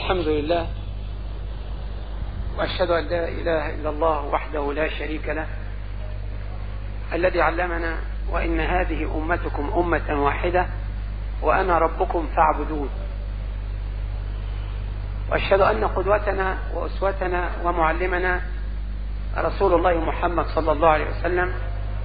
الحمد لله وأشهد أن لا إله إلا الله وحده لا شريك له الذي علمنا وإن هذه أمتكم أمة واحدة وأنا ربكم فاعبدون وأشهد أن قدوتنا وأسوتنا ومعلمنا رسول الله محمد صلى الله عليه وسلم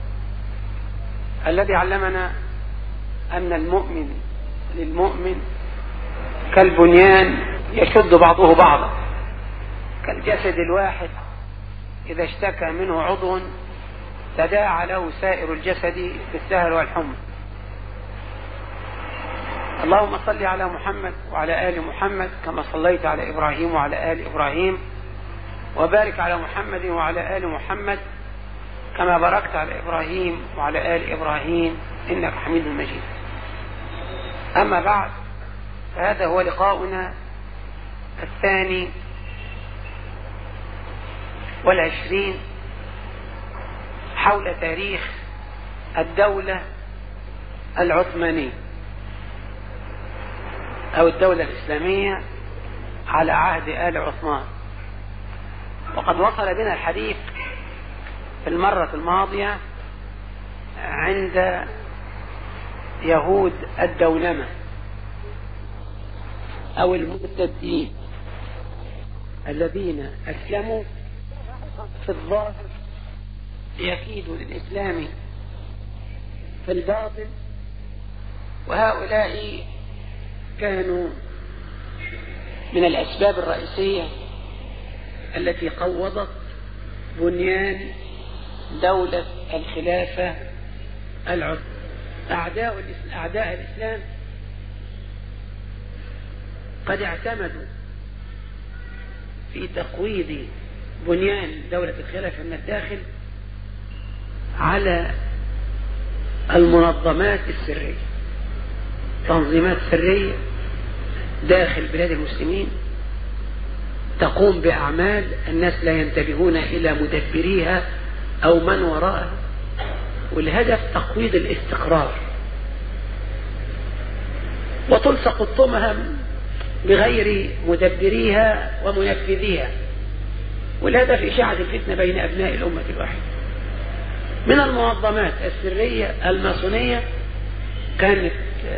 الذي علمنا أن المؤمن للمؤمن كالبنيان يشد بعضه بعضا كالجسد الواحد إذا اشتكى منه عضو تداعى له سائر الجسد بالسهر والحمى اللهم صل على محمد وعلى آل محمد كما صليت على إبراهيم وعلى آل إبراهيم وبارك على محمد وعلى آل محمد كما باركت على إبراهيم وعلى آل إبراهيم إنك حميد مجيد أما بعد فهذا هو لقاؤنا الثاني والعشرين حول تاريخ الدولة العثمانية أو الدولة الإسلامية على عهد آل عثمان وقد وصل بنا الحديث في المرة الماضية عند يهود الدولمة أو المرتدين الذين أسلموا في الظاهر ليكيدوا للإسلام في الباطن وهؤلاء كانوا من الأسباب الرئيسية التي قوضت بنيان دولة الخلافة العظمى أعداء أعداء الإسلام قد اعتمدوا في تقويض بنيان دولة الخلافة من الداخل على المنظمات السرية تنظيمات سرية داخل بلاد المسلمين تقوم بأعمال الناس لا ينتبهون إلى مدبريها أو من وراءها والهدف تقويض الاستقرار وتلصق التهم بغير مدبريها ومنفذيها والهدف إشاعة الفتنة بين أبناء الأمة الواحدة من المنظمات السرية الماسونية كانت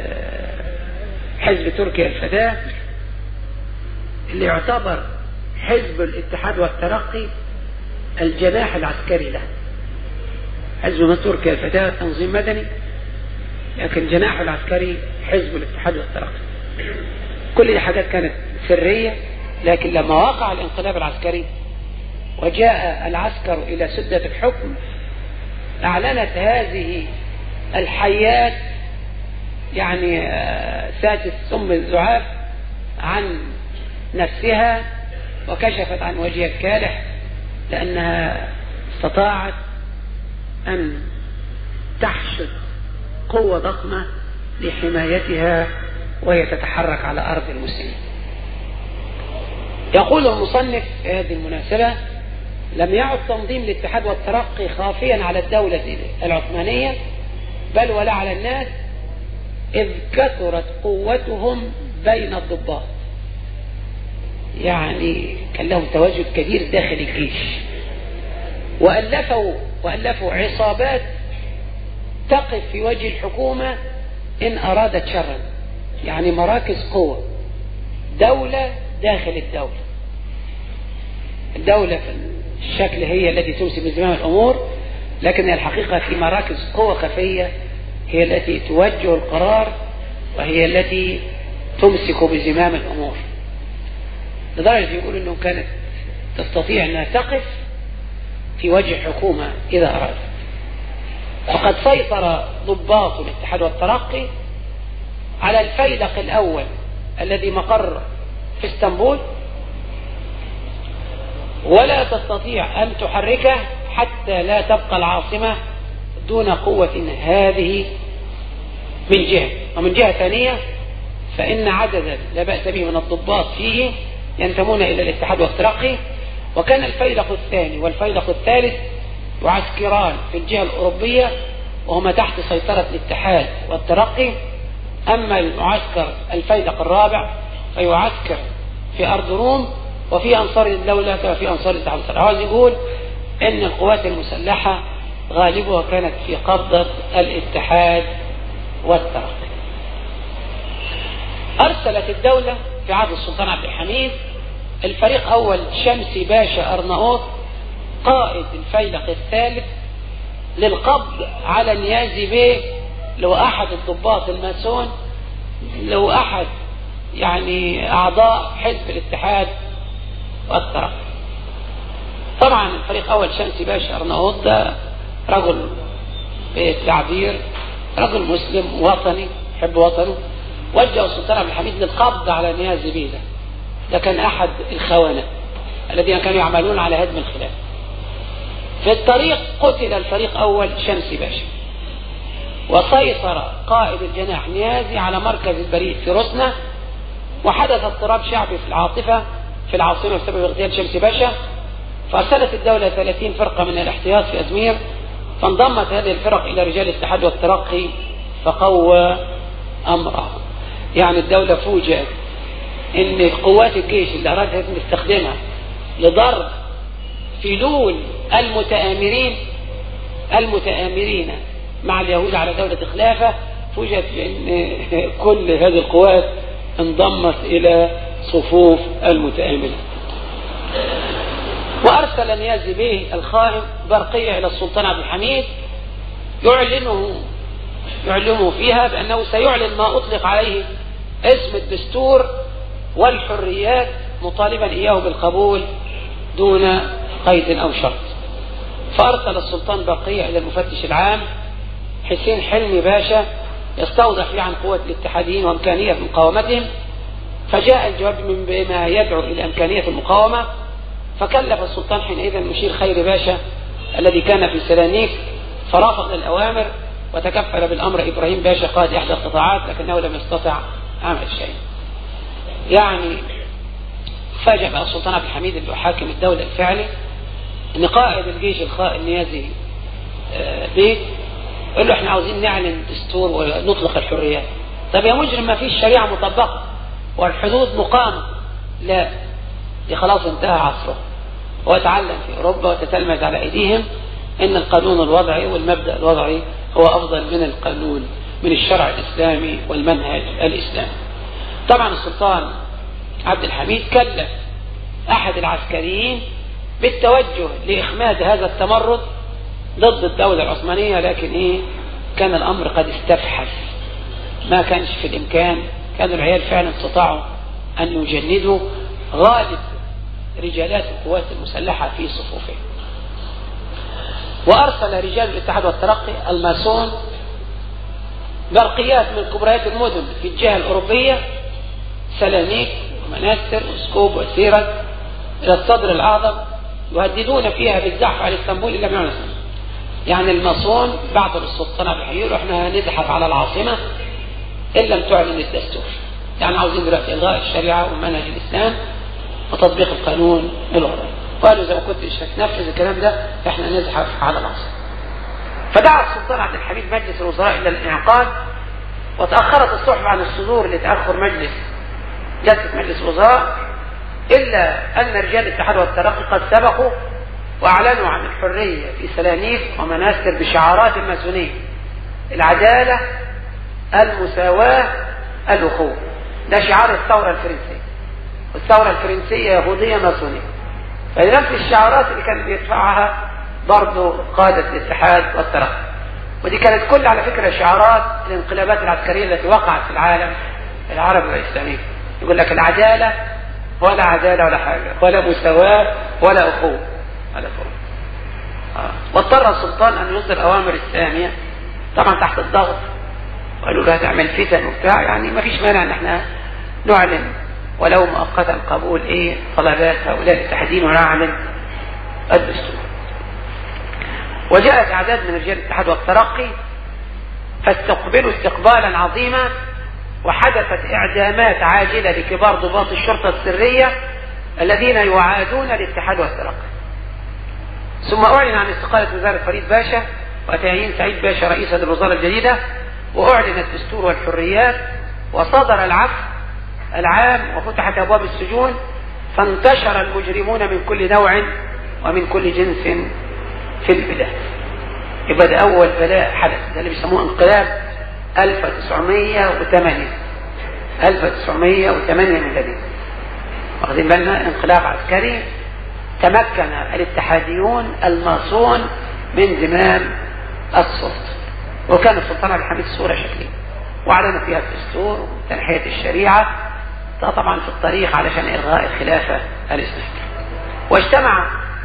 حزب تركيا الفتاة اللي يعتبر حزب الاتحاد والترقي الجناح العسكري له حزب من تركيا الفتاة تنظيم مدني لكن جناحه العسكري حزب الاتحاد والترقي كل دي حاجات كانت سرية لكن لما وقع الانقلاب العسكري وجاء العسكر إلى سدة الحكم أعلنت هذه الحيات يعني ساتت سم الزعاف عن نفسها وكشفت عن وجهها الكالح لأنها استطاعت أن تحشد قوة ضخمة لحمايتها وهي تتحرك على أرض المسلمين يقول المصنف في هذه المناسبة لم يعد تنظيم الاتحاد والترقي خافيا على الدولة العثمانية بل ولا على الناس إذ كثرت قوتهم بين الضباط يعني كان لهم تواجد كبير داخل الجيش وألفوا وألفوا عصابات تقف في وجه الحكومة إن أرادت شرا يعني مراكز قوة دولة داخل الدولة الدولة في الشكل هي التي تمسك بزمام الأمور لكن الحقيقة في مراكز قوة خفية هي التي توجه القرار وهي التي تمسك بزمام الأمور لدرجة يقول أنه كانت تستطيع أنها تقف في وجه حكومة إذا أرادت وقد سيطر ضباط الاتحاد والترقي على الفيلق الأول الذي مقر في اسطنبول ولا تستطيع أن تحركه حتى لا تبقى العاصمة دون قوة هذه من جهة ومن جهة ثانية فإن عددا لا بأس به من الضباط فيه ينتمون إلى الاتحاد والترقي وكان الفيلق الثاني والفيلق الثالث يعسكران في الجهة الأوروبية وهما تحت سيطرة الاتحاد والترقي أما المعسكر الفيلق الرابع فيعسكر في أرض روم وفي أنصار الدولة وفي أنصار الاتحاد عاوز يقول إن القوات المسلحة غالبها كانت في قبضة الاتحاد والترقي أرسلت الدولة في عهد السلطان عبد الحميد الفريق أول شمسي باشا أرناؤوط قائد الفيلق الثالث للقبض على نيازي بيه لو أحد الضباط الماسون لو أحد يعني أعضاء حزب الاتحاد والترقي طبعا الفريق الأول شمسي باشا أرناؤوط ده رجل بالتعبير رجل مسلم وطني يحب وطنه وجه السلطان عبد الحميد للقبض على نيازي بيه ده ده كان أحد الخونة الذين كانوا يعملون على هدم الخلافة في الطريق قتل الفريق أول شمسي باشا وسيطر قائد الجناح نيازي على مركز البريد في رسنة وحدث اضطراب شعبي في العاطفة في العاصمة بسبب اغتيال شمسي باشا فأرسلت الدولة 30 فرقة من الاحتياط في أزمير فانضمت هذه الفرق إلى رجال الاتحاد والترقي فقوى أمرها يعني الدولة فوجئت ان قوات الجيش اللي ارادت تستخدمها لضرب فلول المتآمرين المتآمرين مع اليهود على دولة خلافة فوجئت بأن كل هذه القوات انضمت إلى صفوف المتآمرين وأرسل نيازي بيه الخائن برقية إلى السلطان عبد الحميد يعلنه يعلنه فيها بأنه سيعلن ما أطلق عليه اسم الدستور والحريات مطالبا إياه بالقبول دون قيد أو شرط فأرسل السلطان بقية إلى المفتش العام حسين حلمي باشا يستوضح فيه عن قوة الاتحاديين وإمكانية مقاومتهم فجاء الجواب من بما يدعو إلى إمكانية المقاومة فكلف السلطان حينئذ المشير خير باشا الذي كان في سلانيك فرافق الأوامر وتكفل بالأمر إبراهيم باشا قائد إحدى القطاعات لكنه لم يستطع عمل شيء يعني فاجأ بقى السلطان عبد الحميد اللي حاكم الدولة الفعلي ان قائد الجيش الخائن النيازي بيه قال له احنا عاوزين نعلن دستور ونطلق الحريات طب يا مجرم ما فيش شريعة مطبقة والحدود مقامة لا دي خلاص انتهى عصره وتعلم في اوروبا وتتلمذ على ايديهم ان القانون الوضعي والمبدأ الوضعي هو افضل من القانون من الشرع الاسلامي والمنهج الاسلامي طبعا السلطان عبد الحميد كلف احد العسكريين بالتوجه لاخماد هذا التمرد ضد الدولة العثمانية لكن ايه كان الامر قد استفحش ما كانش في الامكان كانوا العيال فعلا استطاعوا ان يجندوا غالب رجالات القوات المسلحة في صفوفهم وارسل رجال الاتحاد والترقي الماسون برقيات من كبريات المدن في الجهة الاوروبية سلاميك ومناستر وسكوب وسيرت الى الصدر الاعظم يهددون فيها بالزحف على اسطنبول الا بمعنى يعني الماسون بعثوا للسلطان عبد الحميد واحنا هنزحف على العاصمه ان لم تعلن الدستور يعني عاوزين دلوقتي الغاء الشريعه ومنهج الاسلام وتطبيق القانون الوضعي قالوا اذا ما كنتش هتنفذ الكلام ده احنا نزحف على العاصمه فدعا السلطان عبد الحميد مجلس الوزراء الى الانعقاد وتاخرت الصحبه عن الصدور لتاخر مجلس جلسه مجلس الوزراء الا ان رجال الاتحاد والترقي قد سبقوا واعلنوا عن الحريه في سلانيك ومناستر بشعارات ماسونيه العداله المساواه الاخوه ده شعار الثوره الفرنسيه والثوره الفرنسيه يهوديه ماسونيه فنفس الشعارات اللي كان بيدفعها برضه قادة الاتحاد والترقي ودي كانت كل على فكرة شعارات الانقلابات العسكرية التي وقعت في العالم العربي والإسلامي يقول لك العدالة ولا عدالة ولا حاجة ولا مساواة ولا أخوة ولا أخوة آه. واضطر السلطان أن يصدر أوامر الثانية طبعا تحت الضغط وقالوا له هتعمل فتن وبتاع يعني ما فيش مانع ان احنا نعلن ولو مؤقتا قبول ايه طلبات هؤلاء الاتحادين ونعلن الدستور وجاءت اعداد من رجال الاتحاد والترقي فاستقبلوا استقبالا عظيما وحدثت اعدامات عاجله لكبار ضباط الشرطه السريه الذين يعادون الاتحاد والترقي ثم اعلن عن استقاله وزاره فريد باشا وتعيين سعيد باشا رئيسا للوزاره الجديده واعلن الدستور والحريات وصدر العفو العام وفتحت أبواب السجون فانتشر المجرمون من كل نوع ومن كل جنس في البلاد يبقى ده أول بلاء حدث ده اللي بيسموه انقلاب 1908 1908 ميلادي واخدين بالنا انقلاب عسكري تمكن الاتحاديون الماصون من زمام السلطة وكان السلطان عبد الحميد صورة شكلية وأعلن فيها الدستور وتنحية الشريعة ده طبعا في الطريق علشان إلغاء الخلافة الإسلامية واجتمع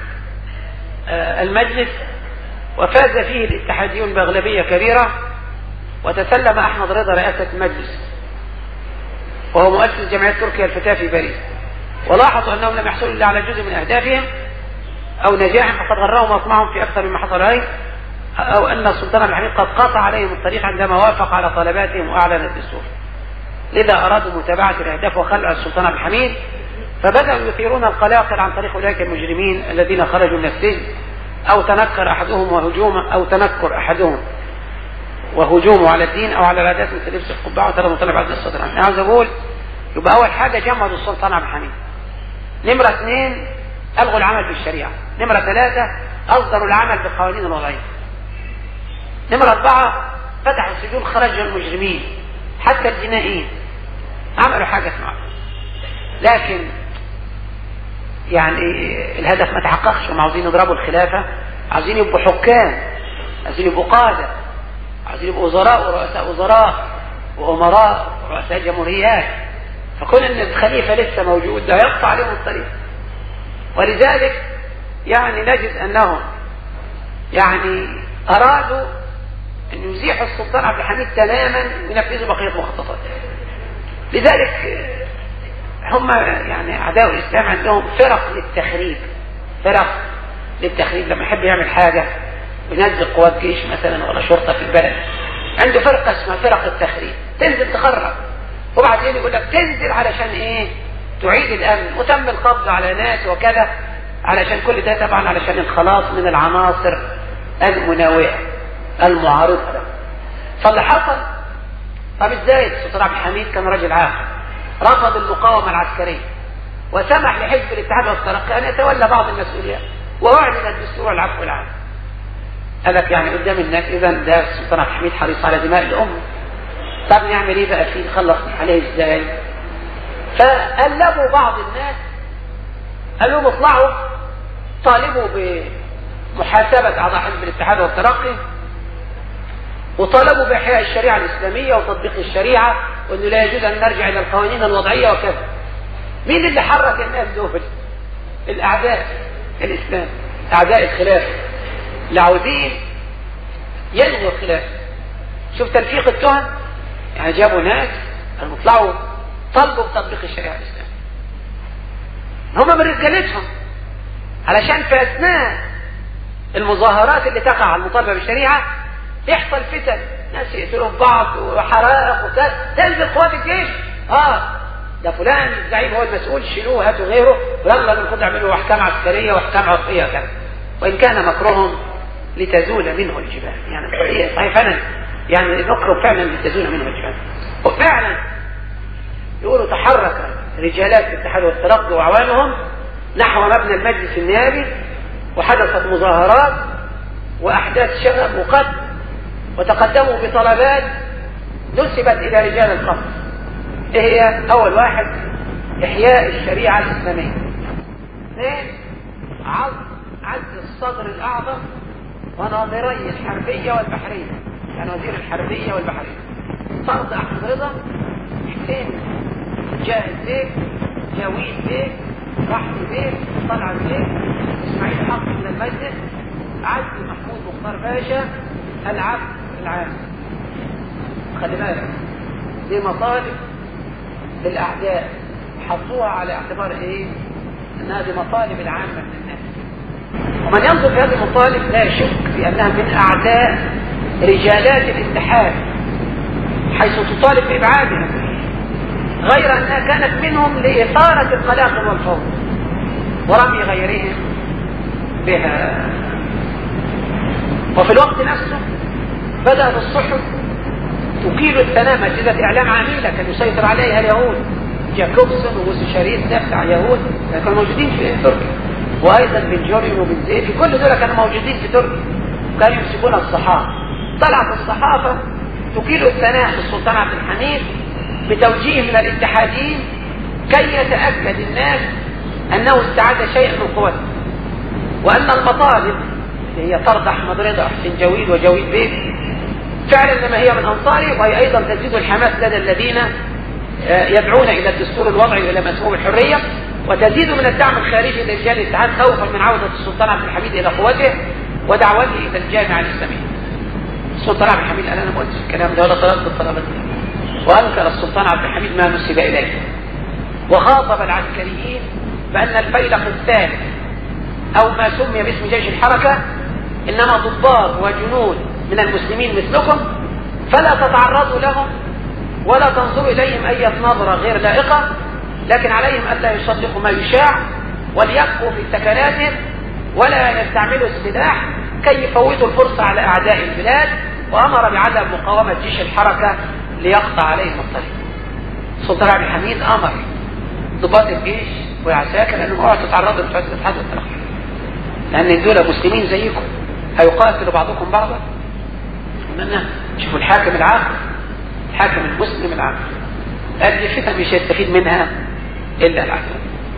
المجلس وفاز فيه الاتحاديون بأغلبية كبيرة وتسلم أحمد رضا رئاسة المجلس وهو مؤسس جمعية تركيا الفتاة في باريس ولاحظوا أنهم لم يحصلوا إلا على جزء من أهدافهم أو نجاحهم فقد غرهم أطمعهم في أكثر مما حصل عليه أو أن السلطان عبد الحميد قد قطع عليهم الطريق عندما وافق على طلباتهم وأعلن الدستور لذا أرادوا متابعة الأهداف وخلع السلطان عبد الحميد فبدأوا يثيرون القلاقل عن طريق أولئك المجرمين الذين خرجوا من السجن أو تنكر أحدهم وهجوم أو تنكر أحدهم وهجومه على الدين أو على العادات مثل لبس القبعة وترى مطلب عبد الصدر أنا عاوز أقول يبقى أول حاجة جمدوا السلطان عبد الحميد نمرة اثنين ألغوا العمل بالشريعة نمرة ثلاثة أصدروا العمل بالقوانين الوضعية نمرة أربعة فتحوا السجون خرجوا المجرمين حتى الجنائيين عملوا حاجة اسمها لكن يعني الهدف ما تحققش هم عاوزين يضربوا الخلافة عاوزين يبقوا حكام عاوزين يبقوا قادة عاوزين يبقوا وزراء ورؤساء وزراء وأمراء ورؤساء جمهوريات فكون ان الخليفة لسه موجود ده يقطع عليهم الطريق ولذلك يعني نجد انهم يعني ارادوا ان يزيحوا السلطان عبد الحميد تماما وينفذوا بقية مخططاته لذلك هم يعني اعداء الاسلام عندهم فرق للتخريب فرق للتخريب لما يحب يعمل حاجة ينزل قوات جيش مثلا ولا شرطة في البلد عنده فرقة اسمها فرق التخريب تنزل تخرب وبعدين يقول لك تنزل علشان ايه تعيد الامن وتم القبض على ناس وكذا علشان كل ده طبعا علشان الخلاص من العناصر المناوئة المعارضة فاللي حصل طب ازاي السلطان عبد الحميد كان راجل عاقل رفض المقاومة العسكرية وسمح لحزب الاتحاد والترقي ان يتولى بعض المسؤوليات واعلن الدستور العفو العام قال لك يعني قدام الناس اذا ده السلطان عبد الحميد حريص على دماء الامه طب نعمل ايه بقى فيه نخلص عليه ازاي فقلبوا بعض الناس قالوا لهم اطلعوا طالبوا بمحاسبة أعضاء حزب الاتحاد والترقي وطالبوا بإحياء الشريعة الإسلامية وتطبيق الشريعة وأنه لا يجوز أن نرجع إلى القوانين الوضعية وكذا مين اللي حرك الناس دول؟ الأعداء الإسلام أعداء الخلافة اللي عاوزين يلغوا الخلافة شوف تلفيق التهم يعني جابوا ناس قالوا اطلعوا طلبوا بتطبيق الشريعه الاسلاميه هم من رجالتهم علشان في اثناء المظاهرات اللي تقع على المطالبه بالشريعه يحصل فتن ناس يقتلوا في بعض وحرائق تنزل قوات الجيش اه ده فلان الزعيم هو المسؤول شيلوه هاتوا غيره ويلا المفروض يعملوا احكام عسكريه واحكام عرفيه كذا وان كان مكرهم لتزول منه الجبال يعني صحيح فعلا يعني نكره فعلا لتزول منه الجبال وفعلا يقولوا تحرك رجالات الاتحاد والترقي واعوانهم نحو مبنى المجلس النيابي وحدثت مظاهرات واحداث شغب وقتل وتقدموا بطلبات نسبت الى رجال الخمس ايه هي اول واحد احياء الشريعه الاسلاميه اثنين عز عز الصدر الاعظم وناظري الحربيه والبحريه كان وزير الحربية والبحرية فرض أحمد رضا حسين جاهز بيك جاويد بيك رحمي بيك طلعت بيك إسماعيل حق من المجلس عز محمود مختار باشا العبد العام خلي بالك دي مطالب للأعداء حطوها على اعتبار ايه؟ انها دي مطالب العامة من الناس ومن ينظر في هذه المطالب لا يشك في انها من اعداء رجالات الاتحاد حيث تطالب بإبعادها غير أنها كانت منهم لإثارة القلاقل والفوضى ورمي غيرهم بها وفي الوقت نفسه بدأت الصحف تقيل التنامة إذا إعلام عميلة كان يسيطر عليها اليهود جاكوبسون وموسوشاريس ده بتاع يهود كانوا موجودين في تركيا وايضا بن جوريون وبن زيد كل دول كانوا موجودين في تركيا كانوا يمسكون الصحافه طلعت الصحافه تكيل الثناء للسلطان عبد الحميد بتوجيه من الاتحاديين كي يتاكد الناس انه استعاد شيئا من قوته وان المطالب اللي هي طرد احمد رضا حسين جويد وجويد بيه فعلا لما هي من انصاره وهي ايضا تزيد الحماس لدى الذين يدعون الى الدستور الوضعي والى مفهوم الحريه وتزيد من الدعم الخارجي لرجال الاتحاد خوفا من عوده السلطان عبد الحميد الى قوته ودعوته الى الجامعه الاسلاميه. السلطان عبد الحميد قال انا ما قلتش الكلام ده ولا طلبت الطلبه دي. وانكر السلطان عبد الحميد ما نسب اليه. وخاطب العسكريين بان الفيلق الثالث او ما سمي باسم جيش الحركه انما ضباط وجنود من المسلمين مثلكم فلا تتعرضوا لهم ولا تنظروا اليهم اي نظره غير لائقه لكن عليهم الا يصدقوا ما يشاع وليبقوا في سكناتهم ولا يستعملوا السلاح كي يفوتوا الفرصه على اعداء البلاد وامر بعدم مقاومه جيش الحركه ليقطع عليهم الطريق. السلطان عبد الحميد امر ضباط الجيش وعساكر انهم اوعوا تتعرضوا لفتره الاتحاد والترقي. لان دول مسلمين زيكم هيقاتلوا بعضكم بعضا انما شوفوا الحاكم العاقل الحاكم المسلم العاقل هذه الفتن مش يستفيد منها الا العقل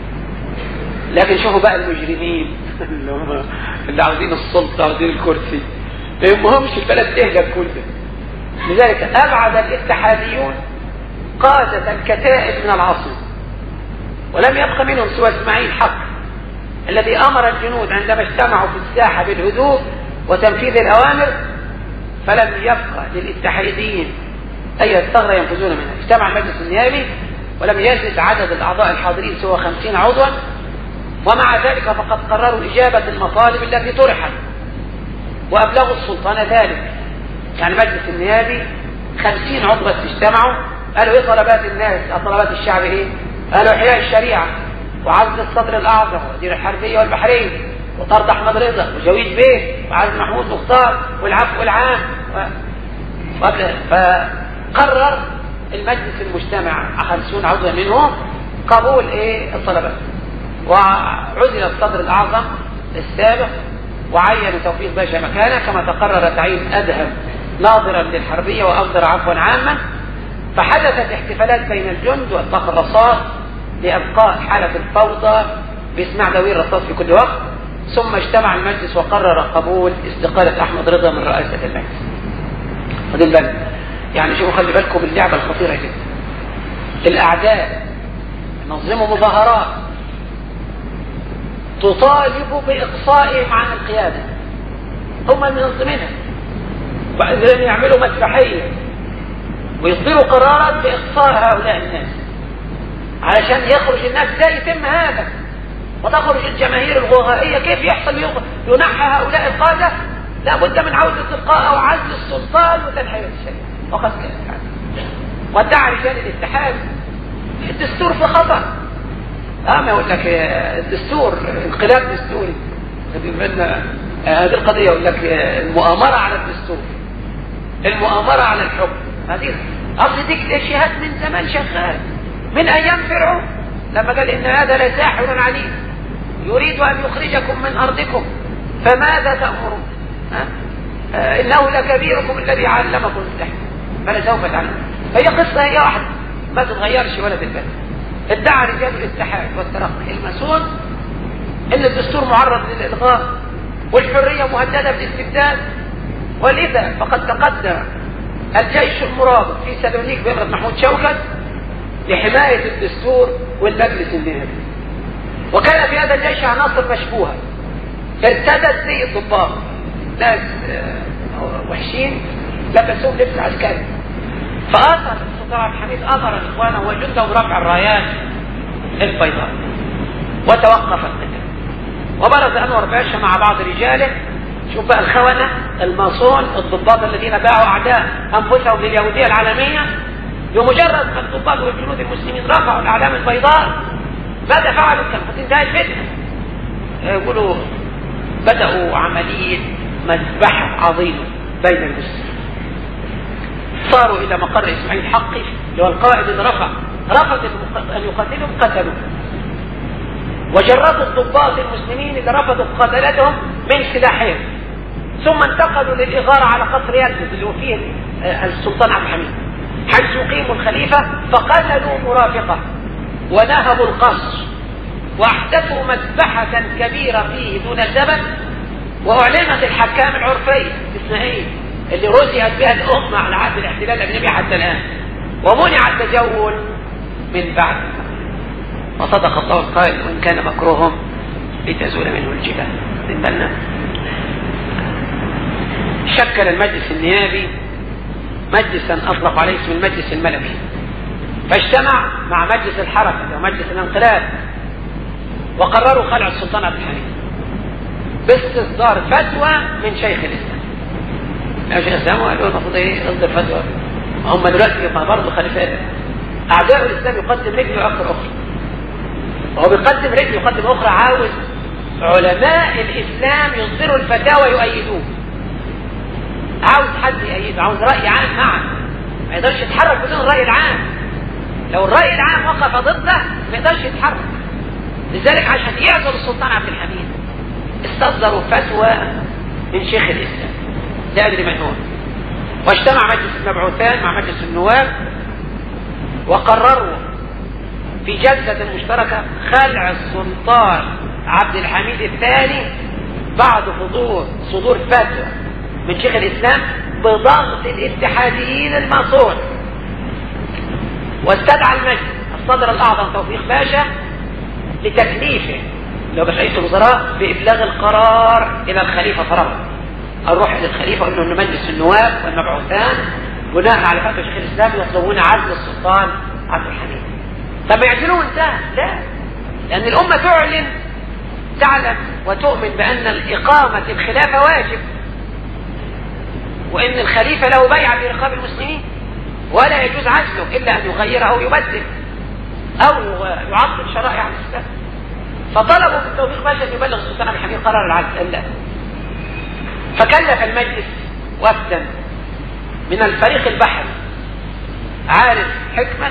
لكن شوفوا بقى المجرمين اللي هم اللي عاوزين السلطه عاوزين الكرسي ما يهمهمش البلد تهلك كل ده لذلك ابعد الاتحاديون قادة الكتائب من العاصمة ولم يبق منهم سوى اسماعيل حق الذي امر الجنود عندما اجتمعوا في الساحة بالهدوء وتنفيذ الاوامر فلم يبقى للاتحاديين اي ثغرة ينفذون منها اجتمع المجلس النيابي ولم يزد عدد الاعضاء الحاضرين سوى خمسين عضوا ومع ذلك فقد قرروا اجابة المطالب التي طرحت وابلغوا السلطان ذلك يعني مجلس النيابي خمسين عضو بس اجتمعوا قالوا ايه طلبات الناس طلبات الشعب ايه قالوا احياء الشريعة وعزل الصدر الاعظم وزير الحربية والبحرين وطرد احمد رضا وجويد بيه وعزل محمود مختار والعفو العام و... فقرر المجلس المجتمع خمسون عضوا منهم قبول ايه الطلبات وعزل الصدر الاعظم السابق وعين توفيق باشا مكانه كما تقرر تعيين ادهم ناظرا للحربيه واصدر عفوا عاما فحدثت احتفالات بين الجند واطلاق الرصاص لابقاء حاله الفوضى باسماع دوير الرصاص في كل وقت ثم اجتمع المجلس وقرر قبول استقاله احمد رضا من رئاسه المجلس. خدوا بالك يعني شوفوا خلي بالكم اللعبه الخطيره جدا. الاعداء نظموا مظاهرات تطالب باقصائهم عن القياده. هم المنظمينها. وبعدين يعملوا مسرحيه ويصدروا قرارات باقصاء هؤلاء الناس. علشان يخرج الناس لا يتم هذا وتخرج الجماهير الغوغائية كيف يحصل ينحى هؤلاء القادة لابد من عودة القاء أو عزل السلطان وتنحية الشريعة وقد كانت وادعى رجال الاتحاد الدستور في خطر اه ما يقول لك الدستور انقلاب دستوري هذه القضية يقول لك المؤامرة على الدستور المؤامرة على الحكم هذه أصل ديك الاشياء من زمان شغال من أيام فرعون لما قال إن هذا لساحر عليم يريد أن يخرجكم من أرضكم فماذا تأمرون آه إنه لكبيركم الذي علمكم السحر فلسوف تعلمون هي قصة هي واحدة ما تتغيرش ولا تتبدل ادعى رجال الاتحاد والترقي المسؤول ان الدستور معرض للالغاء والحريه مهدده بالاستبداد ولذا فقد تقدم الجيش المرابط في سالونيك بامرة محمود شوكت لحماية الدستور والمجلس النيابي وكان في هذا الجيش عناصر مشبوهة ارتدت زي الضباط ناس وحشين لبسوهم لبس عسكري فأثر السلطان عبد الحميد أمر إخوانه وجنده برفع الرايات البيضاء وتوقف القتال وبرز أنور باشا مع بعض رجاله شوف بقى الخونة الماسون الضباط الذين باعوا أعداء أنفسهم لليهودية العالمية بمجرد ما الضباط والجنود المسلمين رفعوا الاعلام البيضاء ماذا فعلوا كان انتهى الفتنه يقولوا بداوا عمليه مذبحه عظيمه بين المسلمين صاروا الى مقر اسماعيل حقي اللي هو القائد اللي رفع رفض أن يقاتلهم قتلوا وجردوا الضباط المسلمين اللي رفضوا قتلتهم من سلاحهم ثم انتقلوا للإغارة على قصر يلبس اللي هو فيه السلطان عبد الحميد حيث يقيم الخليفة فقتلوا مرافقه ونهبوا القصر واحدثوا مذبحة كبيرة فيه دون سبب واعلنت الحكام العرفية الاستثنائية اللي رزقت بها الامة على عهد الاحتلال الاجنبي حتى الان ومنع التجول من بعد وصدق الله القائل وان كان مكروهم لتزول منه الجبال من بالنا شكل المجلس النيابي مجلسا اطلق عليه اسم المجلس الملكي فاجتمع مع مجلس الحركة ومجلس الانقلاب وقرروا خلع السلطان عبد الحميد باستصدار فتوى من شيخ الاسلام يا شيخ الاسلام قالوا المفروض ايه اصدر فتوى هم دلوقتي برضه خليفات اعداء الاسلام يقدم رجل واخر اخرى وهو بيقدم رجل يقدم اخرى عاوز علماء الاسلام يصدروا الفتاوى يؤيدوه عاوز حد يأيده عاوز رأي عام معه ما يقدرش يتحرك بدون الرأي العام لو الرأي العام وقف ضده ما يقدرش يتحرك لذلك عشان يعزل السلطان عبد الحميد استصدروا فتوى من شيخ الاسلام لا ادري من هو واجتمع مجلس المبعوثان مع مجلس النواب وقرروا في جلسة مشتركة خلع السلطان عبد الحميد الثاني بعد حضور صدور فتوى من شيخ الاسلام بضغط الاتحاديين الماسون واستدعى المجلس الصدر الاعظم توفيق باشا لتكليفه لو بس رئيس الوزراء بابلاغ القرار الى الخليفه فرض اروح للخليفه اقول له ان مجلس النواب والمبعوثان بناء على فتوى شيخ الاسلام يطلبون عزل السلطان عبد الحميد طب ما يعزلوه انتهى لا لان الامه تعلن تعلم وتؤمن بان الاقامه الخلافه واجب وان الخليفه له بيعه في رقاب المسلمين ولا يجوز عزله الا ان يغيره او يبدل او يعطل شرائع الاسلام فطلبوا من توفيق باشا ان يبلغ السلطان عبد الحميد قرار العزل لا فكلف المجلس وفدا من الفريق البحري عارف حكمة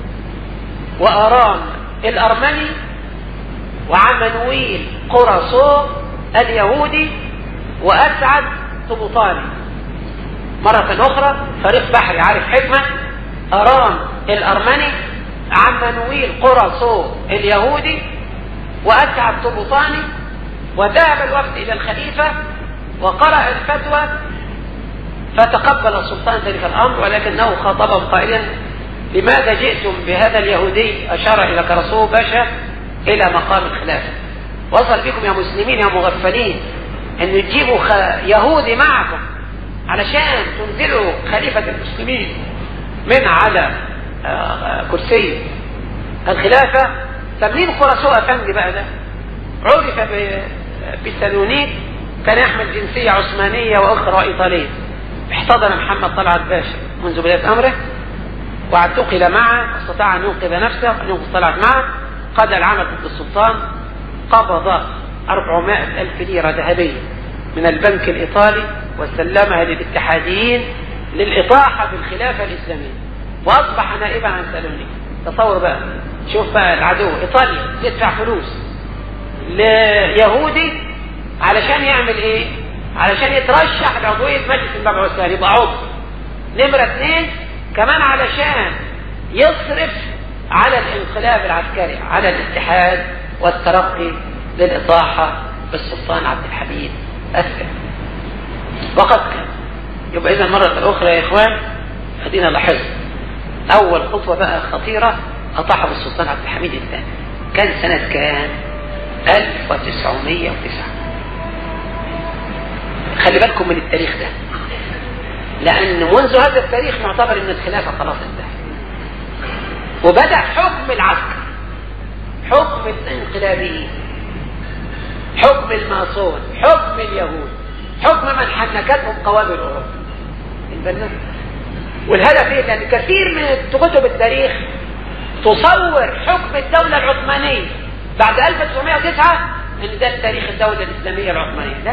وأرام الأرمني وعمنويل قرصو اليهودي وأسعد طبطاني مرة أخرى فريق بحري عارف حكمة أرام الأرمني عمنويل قرصو اليهودي وأسعد طبطاني وذهب الوفد إلى الخليفة وقرأ الفتوى فتقبل السلطان ذلك الأمر ولكنه خاطبهم قائلا لماذا جئتم بهذا اليهودي أشار إلى كرسوه باشا إلى مقام الخلافة وصل بكم يا مسلمين يا مغفلين أن تجيبوا خ... يهودي معكم علشان تنزلوا خليفة المسلمين من على كرسي الخلافة طب مين قرسوه أفندي بقى ده عرف بالسالونيك كان يحمل جنسية عثمانية وأخرى إيطالية احتضن محمد طلعت باشا منذ بداية أمره واعتقل معه استطاع أن ينقذ نفسه أن ينقذ طلعت معه قضى العمل ضد السلطان قبض 400 ألف ليرة ذهبية من البنك الإيطالي وسلمها للاتحاديين للإطاحة بالخلافة الإسلامية وأصبح نائبا عن سالونيك تصور بقى شوف بقى العدو إيطاليا يدفع فلوس ليهودي علشان يعمل ايه علشان يترشح لعضوية مجلس المبعوثات يبقى عضو نمرة اثنين كمان علشان يصرف على الانقلاب العسكري على الاتحاد والترقي للإطاحة بالسلطان عبد الحميد الثاني وقد كان يبقى إذا مرة أخرى يا إخوان خلينا لاحظ أول خطوة بقى خطيرة أطاح بالسلطان عبد الحميد الثاني كان سنة كام؟ 1909 خلي بالكم من التاريخ ده لأن منذ هذا التاريخ معتبر أن الخلافة خلاص انتهت وبدأ حكم العسكر حكم الانقلابيين حكم الماسون حكم اليهود حكم من حنكتهم قوابل أوروبا البرنامج والهدف ايه؟ لأن كثير من كتب التاريخ تصور حكم الدولة العثمانية بعد 1909 ان ده تاريخ الدولة الإسلامية العثمانية لا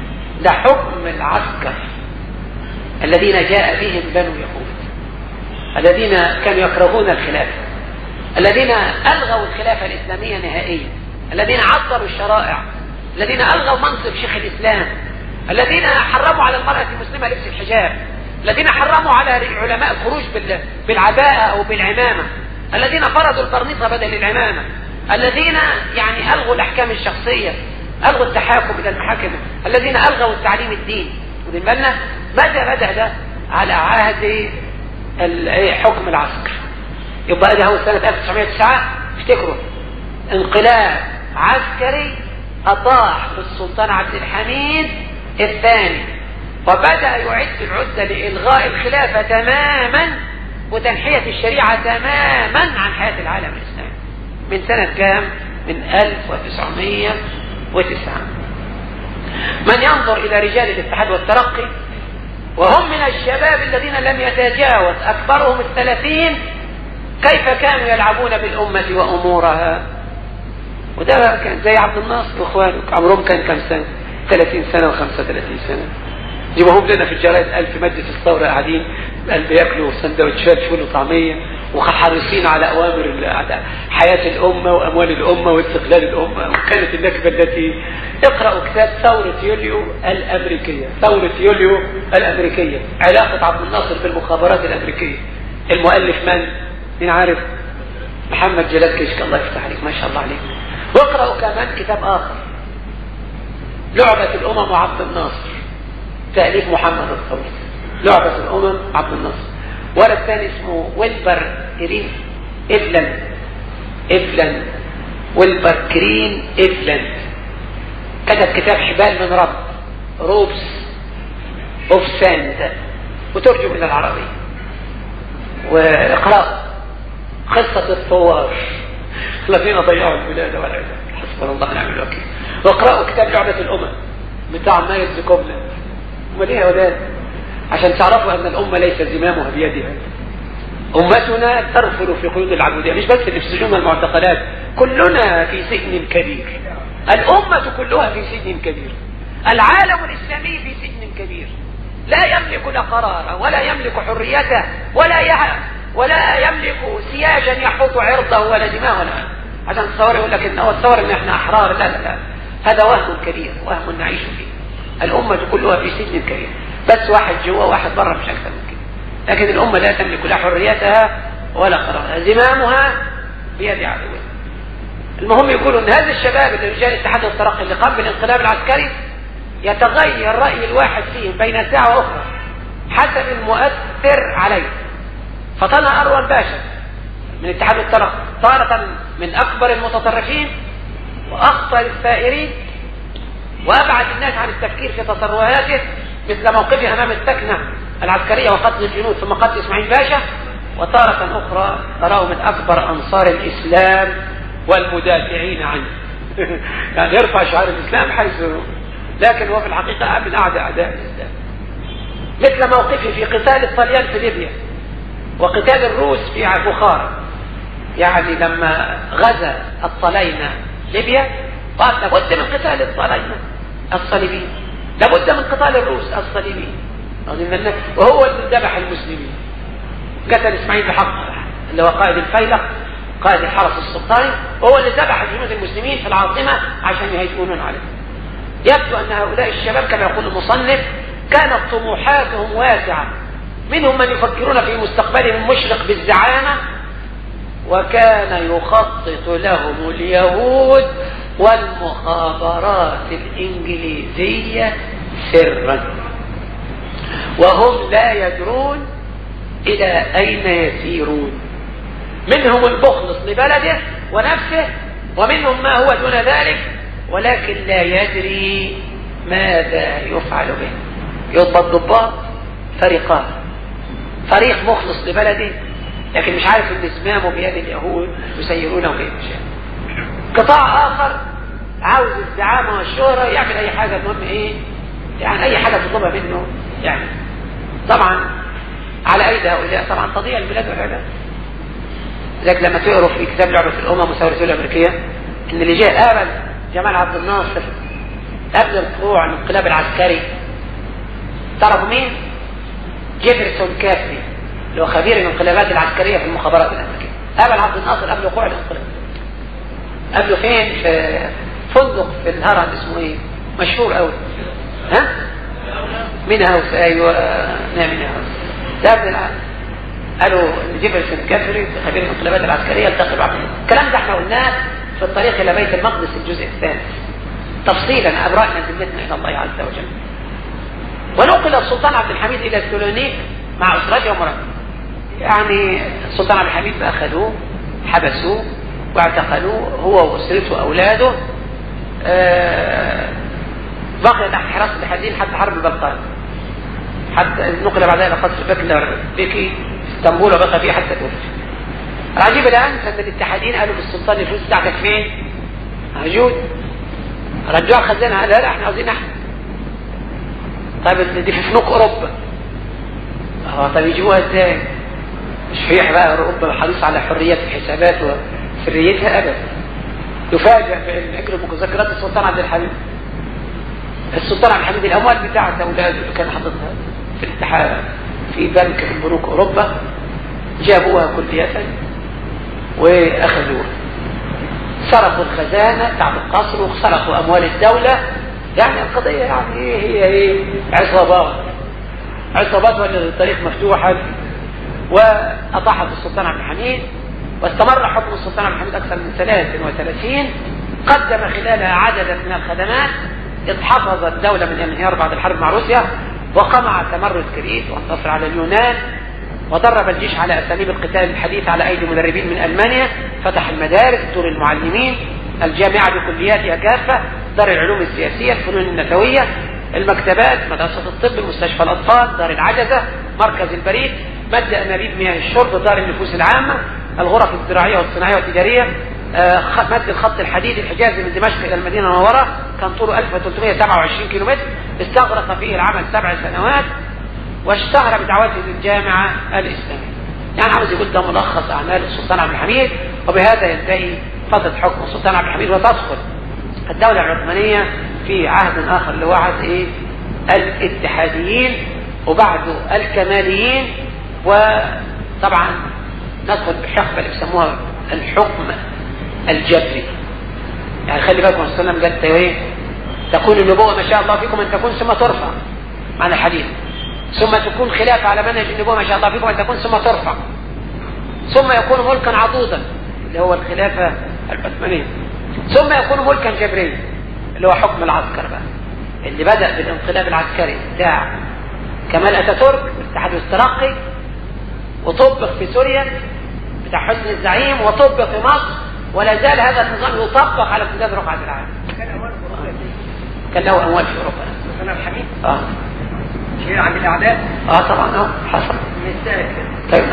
ده حكم العسكر الذين جاء بهم بنو يهود الذين كانوا يكرهون الخلافة الذين ألغوا الخلافة الإسلامية نهائيا الذين عطلوا الشرائع الذين ألغوا منصب شيخ الإسلام الذين حرموا على المرأة المسلمة لبس الحجاب الذين حرموا على العلماء الخروج بالعباءة أو بالعمامة الذين فرضوا القرنيطة بدل العمامة الذين يعني ألغوا الأحكام الشخصية ألغوا التحاكم إلى المحاكم الذين ألغوا التعليم الديني ودين بالنا متى بدأ ده على عهد حكم العسكر يبقى ده هو سنة 1909 افتكروا انقلاب عسكري أطاح بالسلطان عبد الحميد الثاني وبدأ يعد العدة لإلغاء الخلافة تماما وتنحية الشريعة تماما عن حياة العالم الإسلامي من سنة كام؟ من 1909 من ينظر إلى رجال الاتحاد والترقي وهم من الشباب الذين لم يتجاوز أكبرهم الثلاثين كيف كانوا يلعبون بالأمة وأمورها وده كان زي عبد الناصر واخوانه عمرهم كان كم سنة 30 سنة و35 سنة يبقى هم لنا في الجرايد قال في مجلس الثورة قاعدين قال بياكلوا سندوتشات فول وطعمية وحريصين على أوامر حياة الأمة وأموال الأمة واستقلال الأمة وكانت النكبة التي اقرأوا كتاب ثورة يوليو الأمريكية ثورة يوليو الأمريكية علاقة عبد الناصر بالمخابرات الأمريكية المؤلف من؟ مين عارف؟ محمد جلال كشك الله يفتح عليك ما شاء الله عليك واقرأوا كمان كتاب آخر لعبة الأمم وعبد الناصر تأليف محمد الثوري لعبة الأمم عبد الناصر ولد ثاني اسمه ويلبر كرين إفلن إفلن ويلبر كرين إفلن كتب كتاب حبال من رب روبس اوف ساند وترجم إلى العربية واقرأ قصة الثوار الذين ضيعوا البلاد والعباد حسبنا الله ونعم الوكيل واقرأوا كتاب لعبة الأمم بتاع مايلز كوبلاند امال ايه يا ولاد عشان تعرفوا ان الامه ليس زمامها بيدها امتنا ترفل في قيود العبوديه مش بس اللي في سجون المعتقلات كلنا في سجن كبير الامه كلها في سجن كبير العالم الاسلامي في سجن كبير لا يملك لا قراره ولا يملك حريته ولا ولا يملك سياجا يحوط عرضه ولا دماء ولا عشان تصور يقول لك ان هو تصور ان احنا احرار لا لا لا هذا وهم كبير وهم نعيش فيه الأمة كلها في سجن كريم بس واحد جوا واحد بره مش أكثر من كده لكن الأمة لا تملك لا حريتها ولا قرارها زمامها بيد عدوها المهم يقولوا ان هذا الشباب اللي رجال الاتحاد والترقي اللي قام بالانقلاب العسكري يتغير رأي الواحد فيهم بين ساعة وأخرى حسب المؤثر عليه فطلع أروى باشا من اتحاد الترقي تارة من أكبر المتطرفين وأخطر الثائرين وأبعد الناس عن التفكير في تصرفاته مثل موقفه أمام السكنة العسكرية وقتل الجنود ثم قتل إسماعيل باشا وتارة أخرى تراه من أكبر أنصار الإسلام والمدافعين عنه يعني يرفع شعار الإسلام حيث لكن هو في الحقيقة من أعداء أعداء الإسلام مثل موقفه في قتال الطليان في ليبيا وقتال الروس في بخارى يعني لما غزا الطلينة ليبيا قال لابد من قتال الطلينة الصليبيين لابد من قتال الروس الصليبيين وهو اللي ذبح المسلمين قتل اسماعيل بحق اللي هو قائد الفيلق قائد الحرس السلطاني وهو اللي ذبح جنود المسلمين في العاصمة عشان يهيجونون عليه يبدو أن هؤلاء الشباب كما يقول المصنف كانت طموحاتهم واسعة منهم من يفكرون في مستقبلهم مشرق بالزعامة وكان يخطط لهم اليهود والمخابرات الإنجليزية سرا وهم لا يدرون إلى أين يسيرون منهم المخلص لبلده ونفسه ومنهم ما هو دون ذلك ولكن لا يدري ماذا يفعل به يضبط ضباط فريقان فريق مخلص لبلده لكن مش عارف ان اسمامه بيد اليهود يسيرونه كيف شاء قطاع اخر عاوز الزعامة والشهرة يعمل اي حاجة المهم ايه يعني اي حاجة تطلبها منه يعني طبعا على ايدي هؤلاء طبعا تضيع البلاد والعباد لذلك لما تقروا في كتاب لعبة الامم وثورة الامريكية ان اللي جاء قابل جمال عبد الناصر قبل الطلوع الانقلاب العسكري تعرفوا مين؟ جيفرسون كافري اللي هو خبير الانقلابات العسكرية في المخابرات الأمريكية قابل عبد الناصر قبل وقوع الانقلاب قبله فين في فندق في الهرم اسمه ايه مشهور قوي ها مين هاوس ايوه نعم مين هاوس ده ابن العالم قالوا جيفرسون كافري خبير الانقلابات العسكريه التقي بعض الكلام ده احنا قلناه في الطريق الى بيت المقدس الجزء الثالث تفصيلا ابرانا ذمتنا الى الله عز وجل ونقل السلطان عبد الحميد الى سلونيك مع اسرته ومراته يعني السلطان عبد الحميد اخذوه حبسوه واعتقلوه هو واسرته واولاده آه بقي تحت حراسه الحديد حتى حرب البلقان حتى نقل بعدها الى قصر بكلر بيكي اسطنبول وبقى فيه حتى توفي العجيب الان ان الاتحاديين قالوا للسلطان الفلوس بتاعتك فين؟ موجود رجعوا خزانها قال لا احنا عاوزين احنا طيب دي في فنوك اوروبا اه طب يجيبوها ازاي؟ مش صحيح بقى اوروبا حريص على حريه الحسابات وسريتها ابدا يفاجئ بان مذكرات السلطان عبد الحميد السلطان عبد الحميد الاموال بتاعت اولاده اللي كان حاططها في الاتحاد في بنك في بنوك اوروبا جابوها كلية واخذوها سرقوا الخزانة بتاعت القصر وسرقوا اموال الدولة يعني القضية يعني ايه هي ايه عصابات عصابات وجدت الطريق مفتوحا واطاحت السلطان عبد الحميد واستمر حكم السلطان عبد الحميد اكثر من 33 قدم خلالها عددا من الخدمات اتحفظ الدولة من الانهيار بعد الحرب مع روسيا وقمع تمرد كريت وانتصر على اليونان ودرب الجيش على اساليب القتال الحديث على ايدي مدربين من المانيا فتح المدارس دور المعلمين الجامعه بكلياتها كافه دار العلوم السياسيه الفنون النسويه المكتبات مدرسه الطب مستشفى الاطفال دار العجزه مركز البريد مد انابيب مياه الشرب دار النفوس العامه الغرف الزراعيه والصناعيه والتجاريه آه مد الخط الحديد الحجازي من دمشق الى المدينه المنوره كان طوله 1327 كيلومتر استغرق فيه العمل سبع سنوات واشتهر بدعوته للجامعه الاسلاميه. يعني عاوز يقول ده ملخص اعمال السلطان عبد الحميد وبهذا ينتهي فتره حكم السلطان عبد الحميد وتدخل الدوله العثمانيه في عهد اخر اللي هو عهد ايه؟ الاتحاديين وبعده الكماليين وطبعا ندخل بحقبه اللي بيسموها الحكم الجبري يعني خلي بالكم صلى الله عليه وسلم قال ايه تكون النبوة ما شاء الله فيكم أن تكون ثم ترفع معنى الحديث ثم تكون خلافة على منهج النبوة ما شاء الله فيكم أن تكون ثم ترفع ثم يكون ملكا عضوضا اللي هو الخلافة العثمانية ثم يكون ملكا جبريا اللي هو حكم العسكر بقى اللي بدأ بالانقلاب العسكري بتاع كمال أتاتورك الاتحاد الاشتراكي وطبق في سوريا بتاع حسن الزعيم وطبق في مصر ولا زال هذا النظام يطبق على امتداد رقعة العالم كان له اموال في اوروبا كان الحميد اه شيء عند الاعداء اه طبعا اه حصل مستاهل طيب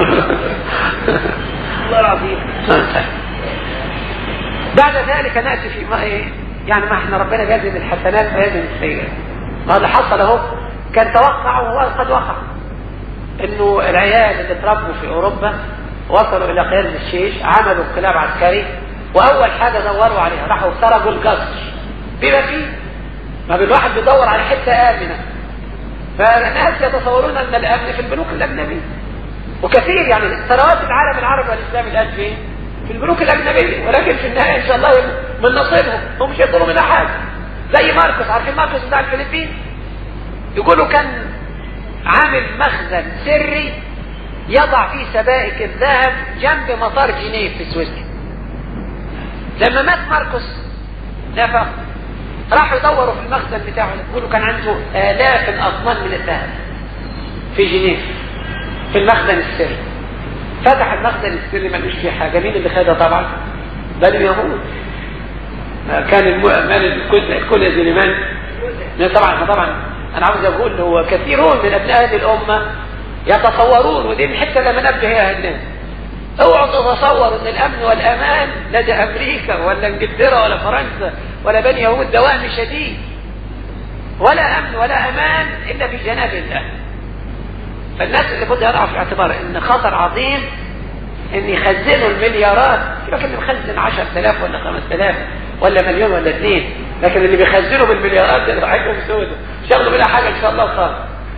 الله العظيم طيب. بعد ذلك ناتي في ما ايه يعني ما احنا ربنا بيزن الحسنات ويزن السيئات ما اللي حصل اهو كان توقع وهو قد وقع انه العيال اللي اتربوا في اوروبا وصلوا الى قيادة الشيش عملوا انقلاب عسكري واول حاجة دوروا عليها راحوا سرقوا القصر بما فيه ما بالواحد بيدور على حتة آمنة فالناس يتصورون ان الامن في البنوك الاجنبية وكثير يعني ثروات العالم العربي والاسلامي الان فين؟ في البنوك الاجنبية ولكن في النهاية ان شاء الله من نصيبهم هم مش يطلبوا منها حاجة زي ماركوس عارفين ماركوس بتاع الفلبين يقولوا كان عامل مخزن سري يضع فيه سبائك الذهب جنب مطار جنيف في سويسرا لما مات ماركوس نفق راحوا يدوروا في المخزن بتاعه يقولوا كان عنده آلاف الأطنان من الذهب في جنيف في المخزن السري فتح المخزن السري ما فيه حاجة مين اللي خدها طبعا بل يهود كان المال الكل الكل زلمان طبعا طبعا انا عاوز اقول هو كثيرون من ابناء هذه الامه يتصورون ودي الحته اللي بنبه هي الناس اوعوا تتصوروا ان الامن والامان لدى امريكا ولا انجلترا ولا فرنسا ولا بني يهود ده وهم شديد ولا امن ولا امان الا في جناب الله فالناس اللي بده يضعوا في اعتبار ان خطر عظيم ان يخزنوا المليارات يبقى اللي بيخزن 10000 ولا 5000 ولا مليون ولا اثنين لكن اللي بيخزنوا بالمليارات ده حاجه سودة شغلوا بلا حاجه ان شاء الله خالص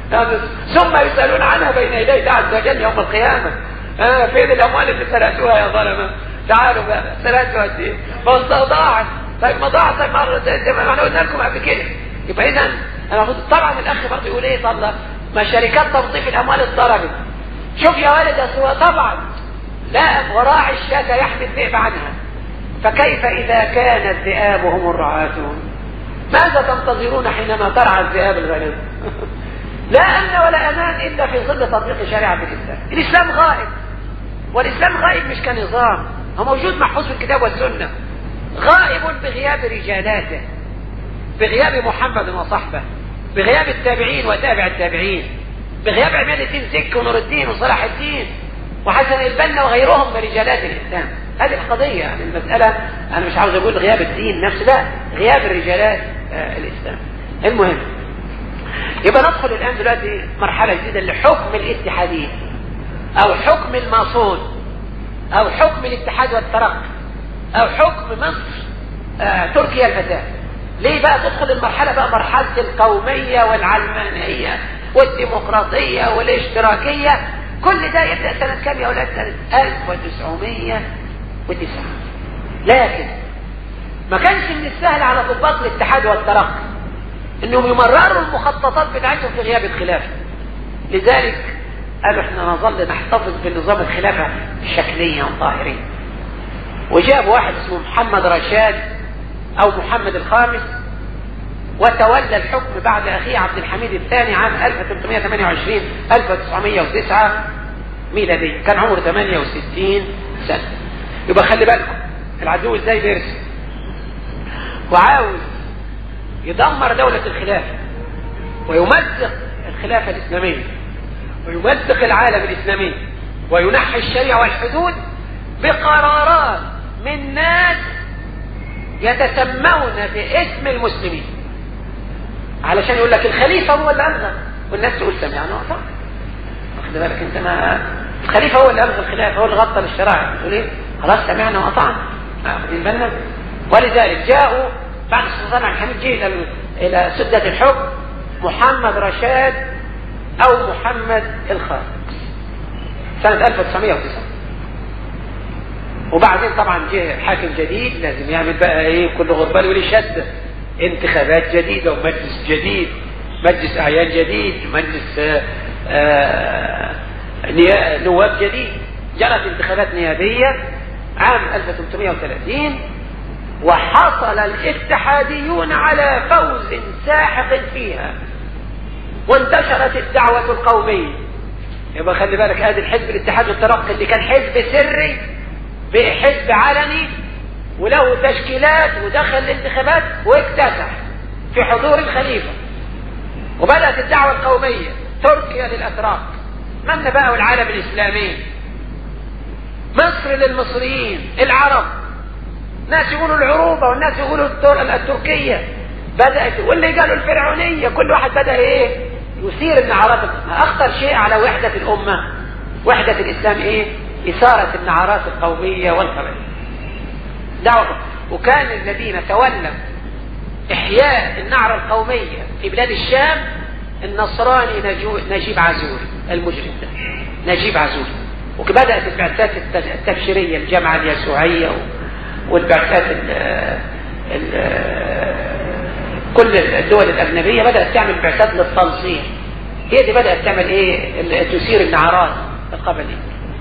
ثم يسألون عنها بين يدي الله عز وجل يوم القيامة آه فين الأموال اللي سرقتوها يا ظلمة تعالوا بقى سرقتوا قد إيه ضاعت طيب ما ضاعت طيب مرة زي ما احنا قلنا لكم قبل كده يبقى إذا المفروض طبعا الأخ برضه يقول إيه طلع ما شركات تنظيف الأموال اتضربت شوف يا ولد يا طبعا لا وراعي الشاة يحمي الذئب عنها فكيف إذا كان الذئاب هم الرعاة ماذا تنتظرون حينما ترعى الذئاب الغنم لا أمن ولا أمان إلا في ظل تطبيق شريعة الإسلام الإسلام غائب والإسلام غائب مش كنظام هو موجود محفوظ في الكتاب والسنة غائب بغياب رجالاته بغياب محمد وصحبه بغياب التابعين وتابع التابعين بغياب عماد الدين زك ونور الدين وصلاح الدين وحسن البنا وغيرهم من رجالات الإسلام هذه القضية يعني المسألة أنا مش عاوز أقول غياب الدين نفسه لا غياب الرجالات آه الإسلام المهم يبقى ندخل الآن دلوقتي مرحلة جديدة لحكم الاتحادية أو حكم الماصون أو حكم الاتحاد والترقي أو حكم مصر آه تركيا الفتاة ليه بقى تدخل المرحلة بقى مرحلة القومية والعلمانية والديمقراطية والاشتراكية كل ده يبدأ سنة كام يا أولاد سنة 1909 لكن ما كانش من السهل على ضباط الاتحاد والترقي انهم يمرروا المخططات بتاعتهم في غياب الخلافة لذلك قالوا احنا نظل نحتفظ بنظام الخلافة شكليا ظاهريا وجاب واحد اسمه محمد رشاد او محمد الخامس وتولى الحكم بعد اخيه عبد الحميد الثاني عام 1328 1909 ميلادي كان عمره 68 سنة يبقى خلي بالكم العدو ازاي بيرسم وعاوز يدمر دولة الخلافة ويمزق الخلافة الإسلامية ويمزق العالم الإسلامي وينحي الشريعة والحدود بقرارات من ناس يتسمون باسم المسلمين علشان يقول لك الخليفة هو اللي ألغى والناس تقول سمعنا وأطعنا واخد بالك أنت ما الخليفة هو اللي ألغى الخلافة هو اللي غطى الشرائع تقول إيه خلاص سمعنا وأطعنا واخدين بالنا ولذلك جاءوا بعد السلطان عبد الحميد جه إلى إلى سدة الحكم محمد رشاد أو محمد الخامس سنة 1909 وبعدين طبعا جه حاكم جديد لازم يعمل بقى ايه كل غربال يقول شد انتخابات جديدة ومجلس جديد مجلس اعيان جديد مجلس آآ آآ نواب جديد جرت انتخابات نيابية عام 1330 وحصل الاتحاديون على فوز ساحق فيها وانتشرت الدعوة القومية يبقى خلي بالك ادي الحزب الاتحاد والترقي اللي كان حزب سري بقى حزب علني وله تشكيلات ودخل الانتخابات واكتسح في حضور الخليفة وبدأت الدعوة القومية تركيا للأتراك من بقى العالم الإسلامي مصر للمصريين العرب ناس يقولوا العروبة والناس يقولوا التركية بدأت واللي قالوا الفرعونية كل واحد بدأ ايه يثير النعرات اخطر شيء على وحدة الامة وحدة الاسلام ايه اثارة النعرات القومية والقبلية دعوة وكان الذين تولوا احياء النعرة القومية في بلاد الشام النصراني نجيب عزور المجرم ده نجيب عزور وبدأت البعثات التبشيرية الجامعة اليسوعية والبعثات ال ال كل الدول الأجنبية بدأت تعمل بعثات للتنصير هي دي بدأت تعمل ايه تثير النعرات القبلية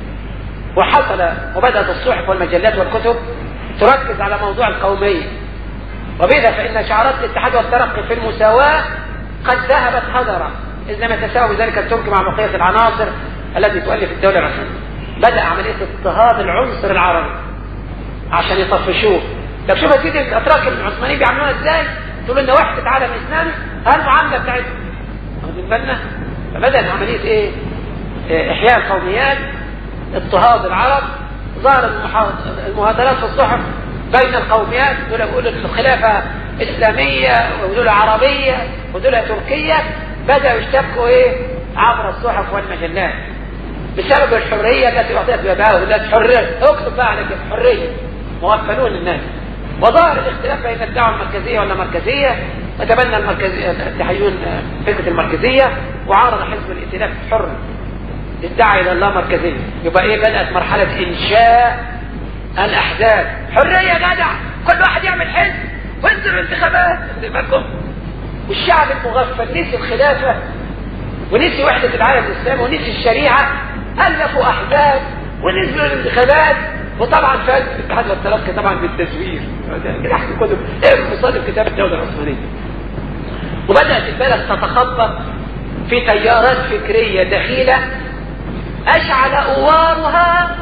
وحصل وبدأت الصحف والمجلات والكتب تركز على موضوع القومية وبذا فإن شعارات الاتحاد والترقي في المساواة قد ذهبت هدرا إذ لم يتساوى ذلك الترك مع بقية العناصر التي تؤلف الدولة العثمانية بدأ عملية اضطهاد العنصر العربي عشان يطفشوه طب شوف يا سيدي الاتراك العثمانيين بيعملوها ازاي تقول ان وحده عالم اسلامي المعامله بتاعتهم واخدين بالنا فبدات عمليه ايه إيه احياء القوميات اضطهاد العرب ظهر المهادرات في الصحف بين القوميات دول بيقولوا الخلافه اسلاميه ودول عربيه ودول تركيه بداوا يشتبكوا ايه عبر الصحف والمجلات بسبب الحريه التي اعطيت باباه ولاد حريه اكتب بقى على كده حريه مغفلون للناس وظهر الاختلاف بين الدعوة المركزية ولا مركزية وتبنى المركزية الاتحاديون فكرة المركزية وعارض حزب الائتلاف الحر ادعى الى الله مركزية يبقى ايه بدأت مرحلة انشاء الاحزاب حرية يا جدع كل واحد يعمل حزب وانزلوا انتخابات بالكم والشعب المغفل نسي الخلافة ونسي وحدة العالم الاسلامي ونسي الشريعة الفوا احزاب ونزلوا الانتخابات وطبعا فاز الاتحاد والتلقي طبعا بالتزوير كده احكي كتب ايه مصادر كتاب الدولة العثمانية وبدأت البلد تتخبط في تيارات فكرية دخيلة أشعل أوارها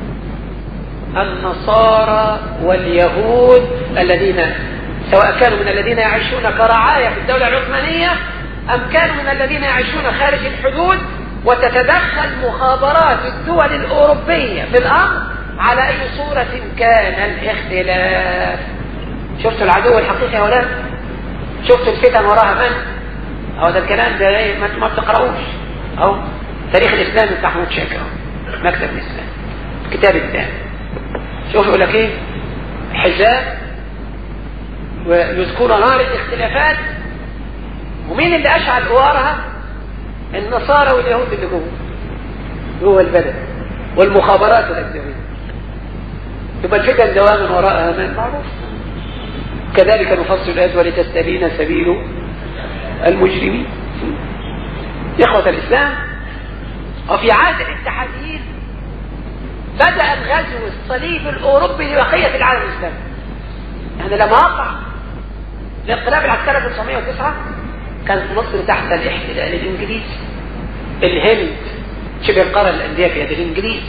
النصارى واليهود الذين سواء كانوا من الذين يعيشون كرعاية في الدولة العثمانية أم كانوا من الذين يعيشون خارج الحدود وتتدخل مخابرات الدول الأوروبية في الأمر على أي صورة كان الاختلاف شفتوا العدو الحقيقي يا ولاد شفتوا الفتن وراها من أو ده الكلام ده ايه ما بتقرأوش أو تاريخ الإسلام بتاع محمود شاكر مكتب الإسلام كتاب الإسلام شوف يقول لك ايه حزاب ويذكر نار الاختلافات ومين اللي أشعل أوارها النصارى واليهود اللي جوه جوه البلد والمخابرات الأجنبية يبقى الفتن دوام وراءها من معروف كذلك نفصل الآيات ولتستبين سبيل المجرمين إخوة الإسلام وفي عهد الاتحاديين بدأ الغزو الصليبي الأوروبي لبقية العالم الإسلامي يعني لما وقع الانقلاب العسكري في 1909 كانت مصر تحت الاحتلال الإنجليزي الهند شبه القارة الأندية في يد الإنجليز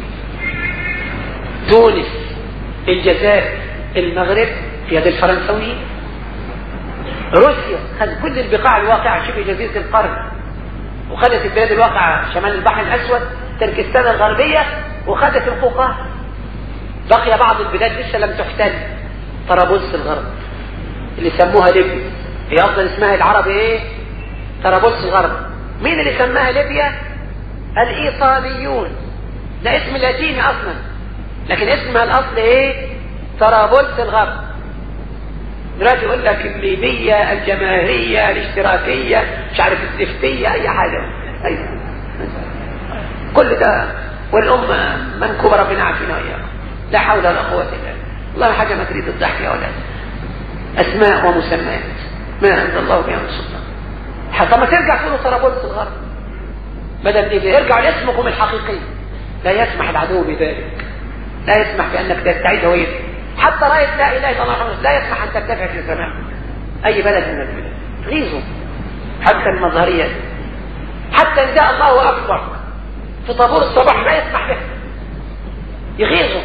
تونس الجزائر المغرب في يد الفرنسويين روسيا خدت كل البقاع الواقعة شبه جزيرة القرن وخدت البلاد الواقعة شمال البحر الأسود تركستان الغربية وخدت القوقاز بقي بعض البلاد لسه لم تحتل طرابلس الغرب اللي سموها ليبيا هي أصلا اسمها العربي إيه؟ طرابلس الغرب مين اللي سماها ليبيا؟ الإيطاليون ده اسم لاتيني أصلا لكن اسمها الأصل إيه؟ طرابلس الغرب دلوقتي يقول لك الليبية الجماهيرية الاشتراكية مش عارف الزفتية أي حاجة أيوة. كل ده والأمة منكوبة ربنا عافينا وإياكم لا حول ولا قوة إلا بالله والله حاجة ما تريد الضحك يا ولد أسماء ومسميات ما أنزل الله بها من سلطان حتى ما ترجع تقولوا طرابلس الغرب بدل إيه ارجعوا لاسمكم الحقيقي لا يسمح العدو بذلك لا يسمح بأنك تستعيد هويتك حتى راية لا اله الا الله لا يسمح ان ترتفع في السماء اي بلد من البلاد غيظوا حتى المظهرية دي. حتى ان جاء الله اكبر في طابور الصباح لا يسمح به يغيظوا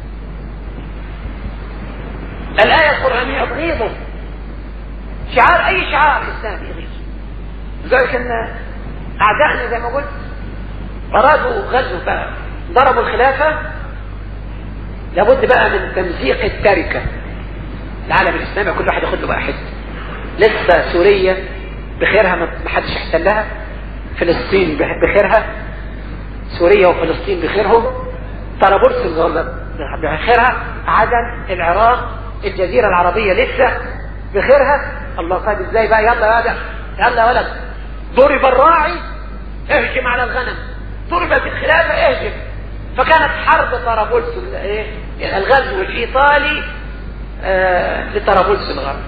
الآية القرآنية تغيظوا شعار أي شعار إسلامي يغيظ لذلك أن أعدائنا زي ما قلت أرادوا غزو بقى ضربوا الخلافة لابد بقى من تمزيق التركة العالم الإسلامي كل واحد ياخد له بقى حته لسه سوريا بخيرها ما حدش احتلها فلسطين بخيرها سوريا وفلسطين بخيرهم طرابلس بخيرها عدن العراق الجزيرة العربية لسه بخيرها الله قال ازاي بقى يلا يا يلا يا ولد ضرب الراعي اهجم على الغنم ضربت الخلافة اهجم فكانت حرب طرابلس ايه الغزو الايطالي آه لطرابلس الغرب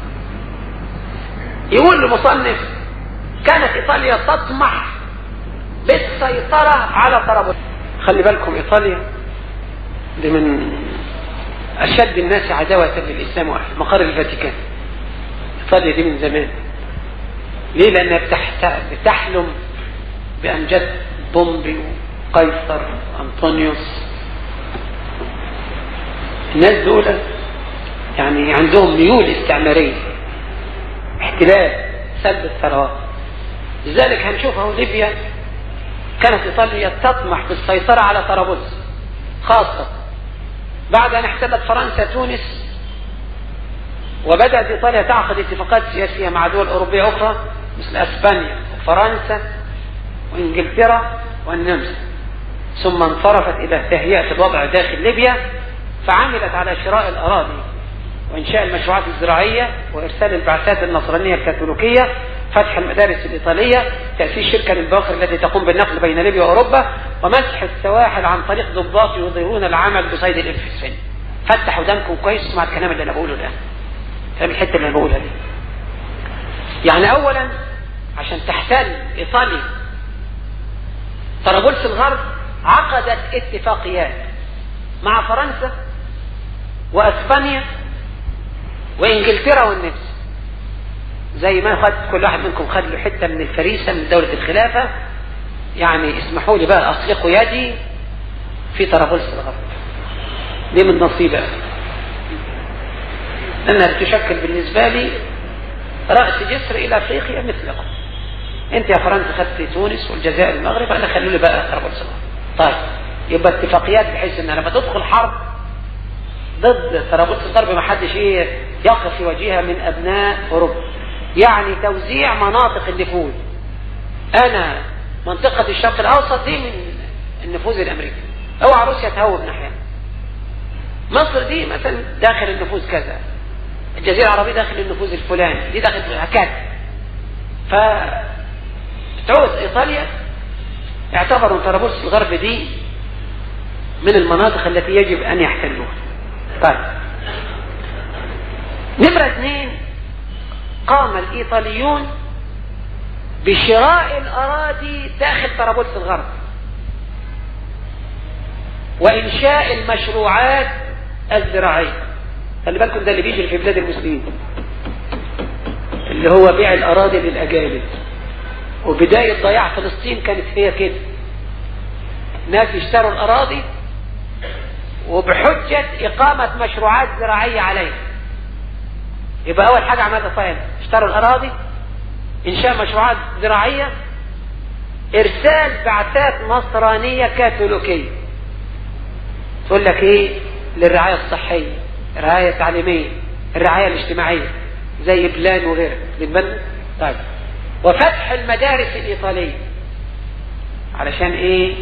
يقول المصنف كانت ايطاليا تطمح بالسيطرة على طرابلس خلي بالكم ايطاليا دي من اشد الناس عداوة للاسلام واهل مقر الفاتيكان ايطاليا دي من زمان ليه لانها بتحت... بتحلم بامجاد بومبي قيصر أنطونيوس الناس دول يعني عندهم ميول استعمارية احتلال سلب الثروات لذلك هنشوف اهو ليبيا كانت ايطاليا تطمح بالسيطرة على طرابلس خاصة بعد ان احتلت فرنسا تونس وبدأت ايطاليا تعقد اتفاقات سياسية مع دول اوروبية اخرى مثل اسبانيا وفرنسا وانجلترا والنمسا ثم انصرفت إلى تهيئة الوضع داخل ليبيا فعملت على شراء الأراضي وإنشاء المشروعات الزراعية وإرسال البعثات النصرانية الكاثوليكية فتح المدارس الإيطالية تأسيس شركة للبواخر التي تقوم بالنقل بين ليبيا وأوروبا ومسح السواحل عن طريق ضباط يظهرون العمل بصيد الإنفسفين فتحوا دمكم كويس مع الكلام اللي أنا بقوله الآن فاهم الحتة اللي أنا بقولها دي يعني أولا عشان تحتل إيطاليا طرابلس الغرب عقدت اتفاقيات مع فرنسا واسبانيا وانجلترا والنمسا زي ما خد كل واحد منكم خد له حته من الفريسه من دوله الخلافه يعني اسمحوا لي بقى اطلقوا يدي في طرابلس الغرب دي من نصيبي انها تشكل بالنسبه لي راس جسر الى افريقيا مثلكم انت يا فرنسا خدت تونس والجزائر والمغرب انا خلوا لي بقى طرابلس الغرب طيب يبقى اتفاقيات بحيث ان لما تدخل حرب ضد طرابلس الغرب ما حدش ايه يقف في وجهها من ابناء اوروبا يعني توزيع مناطق النفوذ انا منطقة الشرق الاوسط دي من النفوذ الامريكي اوعى روسيا تهوب ناحية مصر دي مثلا داخل النفوذ كذا الجزيرة العربية داخل النفوذ الفلاني دي داخل هكذا ف تعود ايطاليا اعتبروا طرابلس الغرب دي من المناطق التي يجب ان يحتلوها طيب نمرة اثنين قام الايطاليون بشراء الاراضي داخل طرابلس الغرب وانشاء المشروعات الزراعية خلي بالكم ده اللي بيجري في بلاد المسلمين اللي هو بيع الاراضي للاجانب وبداية ضياع فلسطين كانت هي كده ناس يشتروا الاراضي وبحجة إقامة مشروعات زراعية عليها يبقى أول حاجة عملها صهيونة اشتروا الأراضي إنشاء مشروعات زراعية إرسال بعثات نصرانية كاثوليكية تقول لك إيه للرعاية الصحية الرعاية التعليمية الرعاية الاجتماعية زي بلان وغيرها بالبلد طيب وفتح المدارس الإيطالية علشان إيه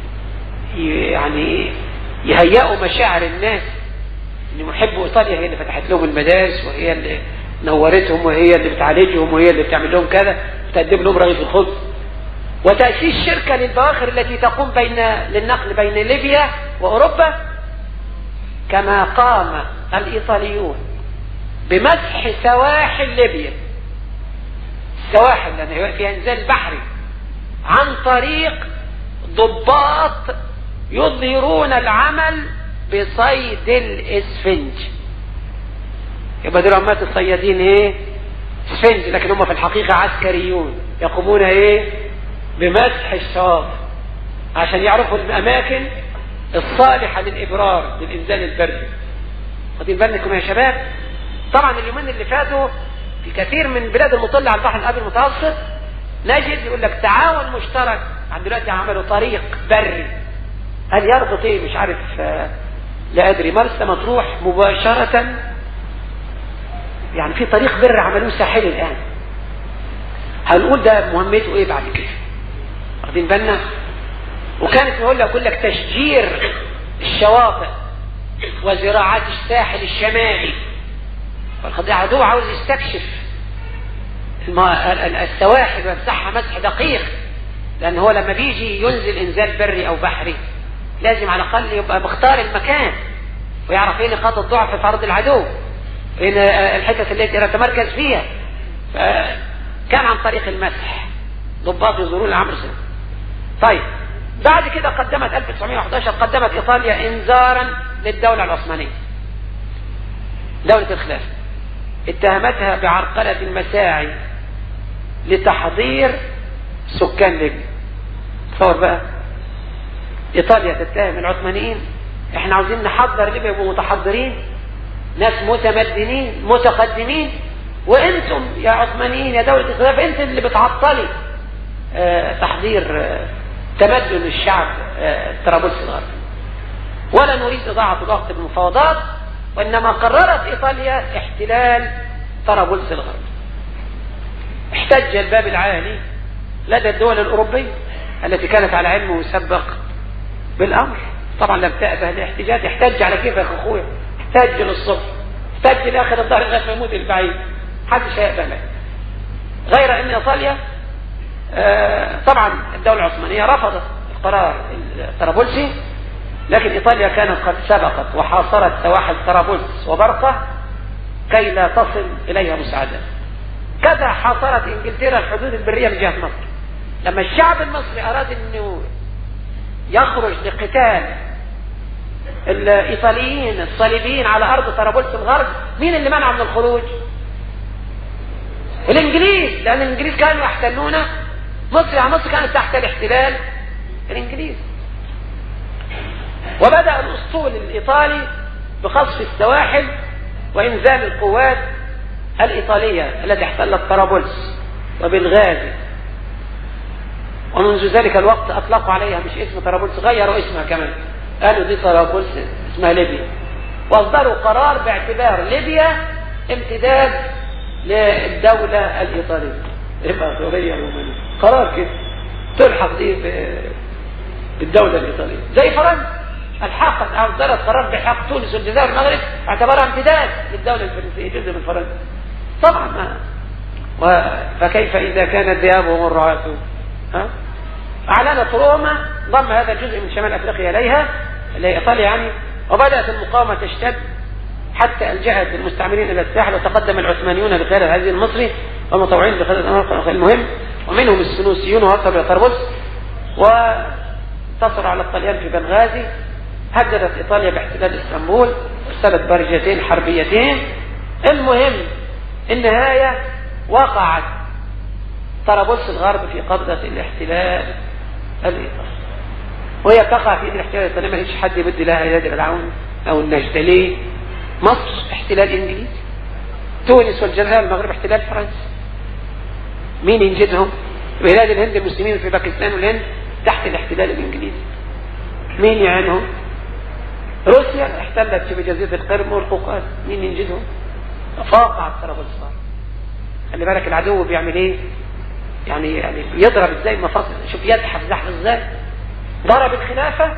يعني يهيئوا مشاعر الناس ان محبوا ايطاليا هي اللي فتحت لهم المدارس وهي اللي نورتهم وهي اللي بتعالجهم وهي اللي بتعمل لهم كذا بتقدم لهم رغيف الخبز وتأسيس شركة للبواخر التي تقوم بين للنقل بين ليبيا وأوروبا كما قام الإيطاليون بمسح سواحل ليبيا السواحل لأن فيها انزال بحري عن طريق ضباط يظهرون العمل بصيد الاسفنج يبقى دول عمات الصيادين ايه اسفنج لكن هم في الحقيقة عسكريون يقومون ايه بمسح الشواطئ عشان يعرفوا الاماكن الصالحة للابرار للانزال البري واخدين بالكم يا شباب طبعا اليومين اللي فاتوا في كثير من بلاد المطلة على البحر الابيض المتوسط نجد يقول لك تعاون مشترك عن دلوقتي عملوا طريق بري هل يربط ايه مش عارف آه لا ادري مرسى مطروح مباشرة يعني في طريق بر عملوه ساحلي الان هنقول ده مهمته ايه بعد كده واخدين بالنا وكانت نقول لك اقول لك تشجير الشواطئ وزراعات الساحل الشمالي العدو عاوز يستكشف السواحل ويمسحها مسح دقيق لان هو لما بيجي ينزل انزال بري او بحري لازم على الاقل يبقى مختار المكان ويعرف ايه نقاط الضعف في ارض العدو فين الحتت التي يتمركز فيها كان عن طريق المسح ضباط يزورون العمر سنة طيب بعد كده قدمت 1911 قدمت ايطاليا انذارا للدولة العثمانية دولة الخلافة اتهمتها بعرقلة المساعي لتحضير سكان ليبيا تصور بقى ايطاليا تتهم العثمانيين احنا عاوزين نحضر ليبيا يبقوا متحضرين ناس متمدنين متقدمين وانتم يا عثمانيين يا دولة الخلافة انت اللي بتعطلي اه تحضير اه تمدن الشعب اه طرابلس الغربي ولا نريد اضاعة الوقت بالمفاوضات وانما قررت ايطاليا احتلال طرابلس الغربي احتج الباب العالي لدى الدول الاوروبية التي كانت على علم مسبق بالامر طبعا لم تأبه الاحتجاج احتج على كيف يا اخويا احتج للصبح يحتاج لاخر الظهر لغايه ما يموت البعيد محدش هيقبل غير ان ايطاليا آه، طبعا الدوله العثمانيه رفضت القرار الطرابلسي لكن ايطاليا كانت قد سبقت وحاصرت سواحل طرابلس وبرقه كي لا تصل اليها مساعدات كذا حاصرت انجلترا الحدود البريه من جهه مصر لما الشعب المصري اراد انه يخرج لقتال الايطاليين الصليبيين على ارض طرابلس الغرب مين اللي منع من الخروج الانجليز لان الانجليز كانوا يحتلون مصر يعني مصر كانت تحت الاحتلال الانجليز وبدأ الاسطول الايطالي بخصف السواحل وانزال القوات الايطالية التي احتلت طرابلس وبالغازي ومنذ ذلك الوقت اطلقوا عليها مش اسم طرابلس غيروا اسمها كمان قالوا دي طرابلس اسمها ليبيا واصدروا قرار باعتبار ليبيا امتداد للدولة الايطالية يبقى سوريا رومانيا قرار كده تلحق دي بالدولة الايطالية زي فرنسا الحقت اصدرت قرار بحق تونس والجزائر والمغرب اعتبرها امتداد للدولة الفرنسية جزء من فرنسا طبعا ما و... فكيف اذا كان الذئاب هم الرعاة ها اعلنت روما ضم هذا الجزء من شمال افريقيا اليها اللي هي ايطاليا يعني وبدات المقاومه تشتد حتى الجهت المستعمرين الى الساحل وتقدم العثمانيون بقياده العزيز المصري ومطوعين بقياده الامر المهم ومنهم السنوسيون ووصلوا الى طرابلس وانتصروا على الطليان في بنغازي هددت ايطاليا باحتلال اسطنبول ارسلت برجتين حربيتين المهم النهايه وقعت طرابلس الغرب في قبضه الاحتلال الايطالي وهي تقع في ايد الاحتلال الايطالي ما فيش حد يبد لها يد العون او النجده ليه؟ مصر احتلال انجليزي تونس والجزائر والمغرب احتلال فرنسي مين ينجدهم؟ بلاد الهند المسلمين في باكستان والهند تحت الاحتلال الانجليزي مين يعينهم؟ روسيا احتلت في جزيرة القرم والقوقاز مين ينجدهم؟ فوقعت طرابلس خلي بالك العدو بيعمل ايه؟ يعني يعني يضرب ازاي مفاصل شوف يزحف زحف ازاي ضرب الخلافة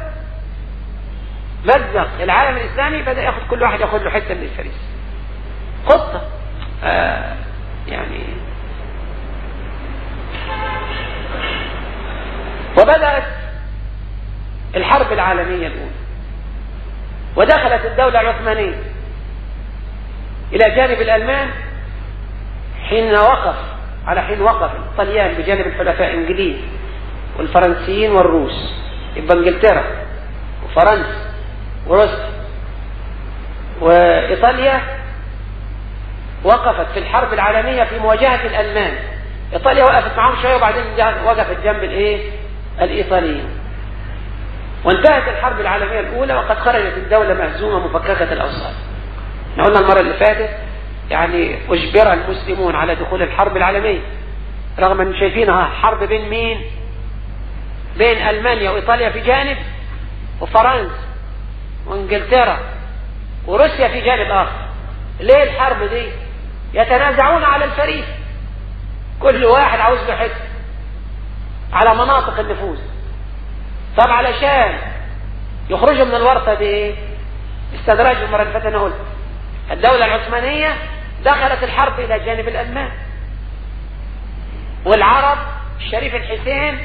مزق العالم الاسلامي بدأ ياخد كل واحد ياخد له حتة من الفريس خطة آه يعني وبدأت الحرب العالمية الأولى ودخلت الدولة العثمانية إلى جانب الألمان حين وقف على حين وقف الطليان بجانب الحلفاء الإنجليز والفرنسيين والروس يبقى انجلترا وفرنسا وروسيا وإيطاليا وقفت في الحرب العالمية في مواجهة الألمان إيطاليا وقفت معهم شوية وبعدين وقفت جنب الإيه؟ الإيطاليين وانتهت الحرب العالمية الأولى وقد خرجت الدولة مهزومة مفككة الأوصال احنا قلنا المرة اللي فاتت يعني أجبر المسلمون على دخول الحرب العالمية رغم أن شايفينها حرب بين مين بين ألمانيا وإيطاليا في جانب وفرنسا وإنجلترا وروسيا في جانب آخر ليه الحرب دي يتنازعون على الفريق كل واحد عاوز له حته على مناطق النفوذ طب علشان يخرجوا من الورطه دي ايه استدراج المره اللي فاتت انا قلت الدوله العثمانيه دخلت الحرب الى جانب الالمان والعرب الشريف الحسين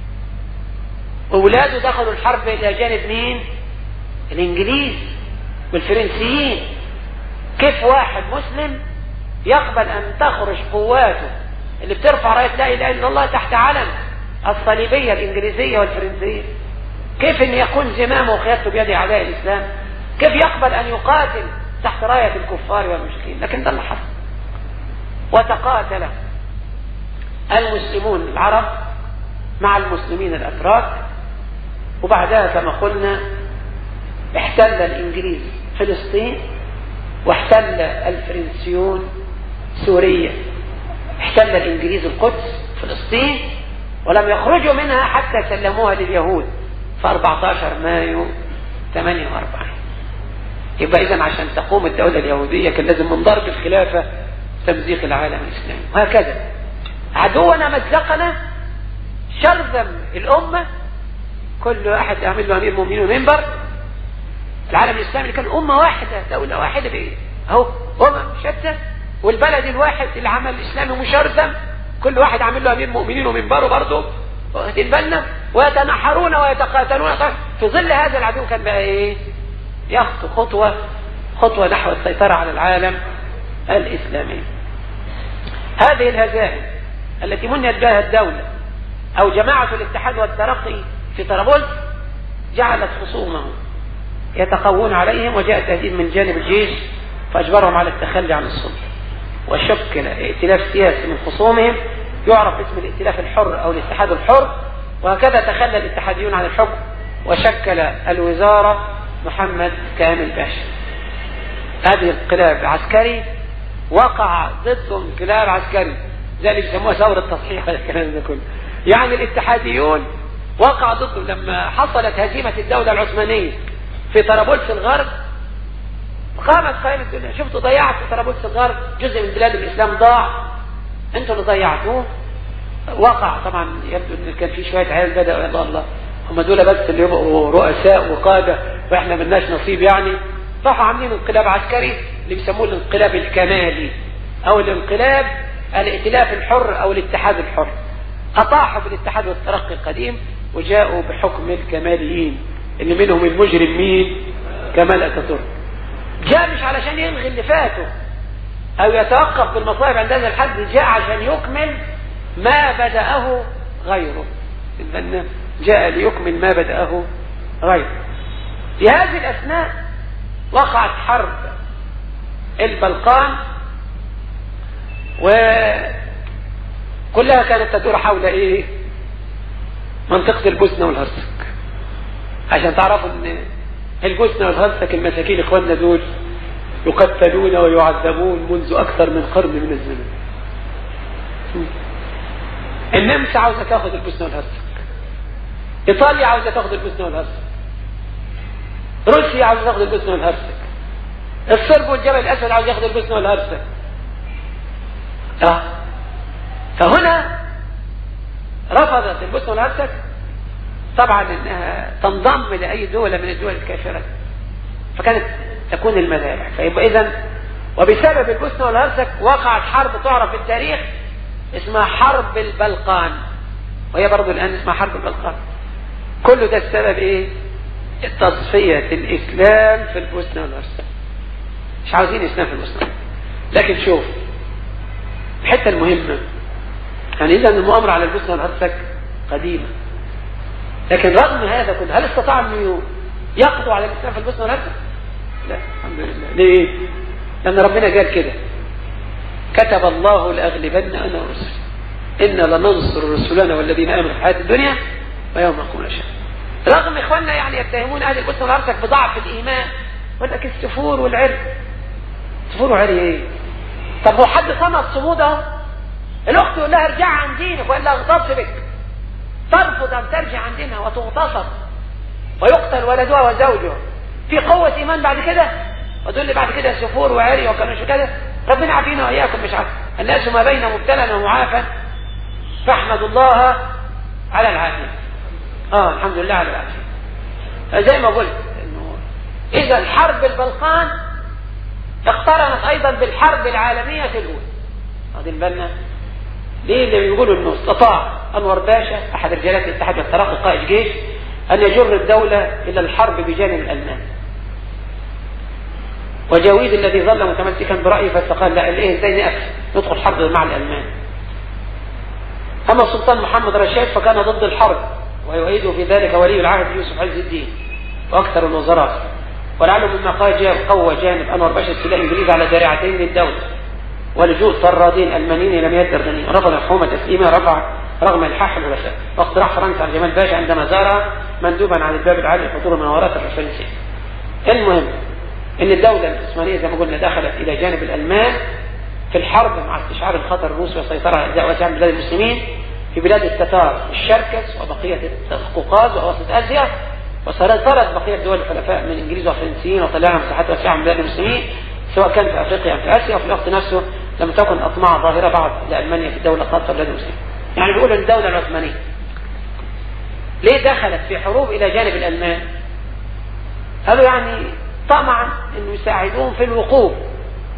اولاده دخلوا الحرب الى جانب مين الانجليز والفرنسيين كيف واحد مسلم يقبل ان تخرج قواته اللي بترفع رايه لا اله الا الله تحت علم الصليبيه الانجليزيه والفرنسيه كيف ان يكون زمامه وقيادته بيد اعداء الاسلام كيف يقبل ان يقاتل تحت رايه الكفار والمشركين لكن ده اللي حصل وتقاتل المسلمون العرب مع المسلمين الاتراك وبعدها كما قلنا احتل الانجليز فلسطين واحتل الفرنسيون سوريا احتل الانجليز القدس فلسطين ولم يخرجوا منها حتى سلموها لليهود في 14 مايو 48 يبقى اذا عشان تقوم الدولة اليهودية كان لازم من ضرب الخلافة تمزيق العالم الاسلامي وهكذا عدونا مزقنا شرذم الامة كل واحد يعمل له امير مؤمنين ومنبر العالم الاسلامي كان امة واحدة دولة واحدة بايه اهو امم شتى والبلد الواحد اللي عمل الاسلامي مشرذم كل واحد عامل له امير مؤمنين ومنبره برضه واخدين بالنا ويتنحرون ويتقاتلون في ظل هذا العدو كان بقى ايه يخطو خطوه خطوه نحو السيطره على العالم الاسلامي هذه الهزائم التي منت بها الدوله او جماعه الاتحاد والترقي في طرابلس جعلت خصومه يتقوون عليهم وجاء تهديد من جانب الجيش فاجبرهم على التخلي عن السلطه وشكل ائتلاف سياسي من خصومهم يعرف باسم الائتلاف الحر او الاتحاد الحر وهكذا تخلى الاتحاديون عن الحكم وشكل الوزارة محمد كامل باشا هذه انقلاب عسكري وقع ضده انقلاب عسكري زي اللي بيسموها ثورة تصحيح الكلام ده كله يعني الاتحاديون وقع ضده لما حصلت هزيمة الدولة العثمانية في طرابلس الغرب قامت قائمة الدنيا شفتوا ضيعت في طرابلس الغرب جزء من بلاد الإسلام ضاع انتوا اللي ضيعتوه وقع طبعا يبدو ان كان في شويه عيال بداوا يا الله هم دول بس اللي يبقوا رؤساء وقاده واحنا ملناش نصيب يعني راحوا عاملين انقلاب عسكري اللي بيسموه الانقلاب الكمالي او الانقلاب الائتلاف الحر او الاتحاد الحر اطاحوا بالاتحاد والترقي القديم وجاءوا بحكم الكماليين اللي منهم المجرم مين كمال اتاتورك جاء مش علشان يلغي اللي فاته او يتوقف بالمصائب عند هذا الحد جاء عشان يكمل ما بدأه غيره البنا جاء ليكمل ما بدأه غيره في هذه الأثناء وقعت حرب البلقان وكلها كانت تدور حول ايه منطقة البوسنة والهرسك عشان تعرفوا ان البوسنة والهرسك المساكين اخواننا دول يقتلون ويعذبون منذ اكثر من قرن من الزمن النمسا عاوزه تاخد البوسنه والهرسك ايطاليا عاوزه تاخد البوسنه والهرسك روسيا عاوزه تاخد البوسنه والهرسك الصرب والجبل الاسود عاوز ياخد البوسنه والهرسك اه فهنا رفضت البوسنه والهرسك طبعا انها تنضم لاي دوله من الدول الكافره فكانت تكون المذابح فيبقى اذا وبسبب البوسنه والهرسك وقعت حرب تعرف في التاريخ اسمها حرب البلقان وهي برضو الآن اسمها حرب البلقان كل ده السبب ايه تصفية الإسلام في البوسنة والهرسك مش عاوزين إسلام في البوسنة لكن شوف الحتة المهمة يعني إذا المؤامرة على البوسنة والهرسك قديمة لكن رغم هذا كله هل استطاع أن يقضوا على الإسلام في البوسنة والهرسك؟ لا الحمد لله ليه؟ لأن ربنا قال كده كتب الله لأغلبن أنا ورسلي إنا لننصر رسلنا والذين آمنوا في الحياة الدنيا ويوم يقوم الأشهاد رغم إخواننا يعني يتهمون أهل البوسنة والهرسك بضعف الإيمان يقول لك السفور والعرق سفور وعري إيه؟ طب هو حد صمد صمود أهو الأخت يقول لها ارجعي عن دينك وإلا أغتصبك ترفض أن ترجع عن دينها وتغتصب ويقتل ولدها وزوجها في قوة إيمان بعد كده وتقول لي بعد كده سفور وعري وكانوا شو كده ربنا عافينا واياكم مش عارف الناس ما بين مبتلى ومعافى فاحمدوا الله على العافيه اه الحمد لله على العافيه زي ما قلت انه اذا حرب البلقان اقترنت ايضا بالحرب العالميه الاولى واخدين بالنا ليه اللي بيقولوا انه استطاع انور باشا احد رجالات الاتحاد والترقي قائد جيش ان يجر الدوله الى الحرب بجانب الالمان وجاويد الذي ظل متمسكا برأيه فقال لا ايه ازاي نقف ندخل حرب مع الألمان أما السلطان محمد رشاد فكان ضد الحرب ويؤيده في ذلك ولي العهد يوسف عز الدين وأكثر الوزراء ولعله مما قال جاب قوة جانب أنور باشا استيلاء الإنجليز على ذريعتين للدولة ولجوء طرادين ألمانيين لم يقدر غنيم رفض الحكومة تسليمها رفع رغم الحاح الحلفاء واقتراح فرنسا على جمال باشا عندما زارها مندوبا عن الباب العالي لحضور المناورات الفرنسية المهم ان الدولة العثمانية زي ما قلنا دخلت الى جانب الالمان في الحرب مع استشعار الخطر الروسي وسيطرة على اجزاء واسعة من بلاد المسلمين في بلاد التتار الشركس وبقية القوقاز واوسط اسيا وسيطرت بقية دول الحلفاء من انجليز وفرنسيين وطلعنا مساحات واسعة من بلاد المسلمين سواء كان في افريقيا او في اسيا وفي الوقت نفسه لم تكن اطماع ظاهرة بعد لالمانيا في الدولة خاصة بلاد المسلمين. يعني بيقول الدولة العثمانية ليه دخلت في حروب الى جانب الالمان؟ قالوا يعني طمعا انه يساعدوهم في الوقوف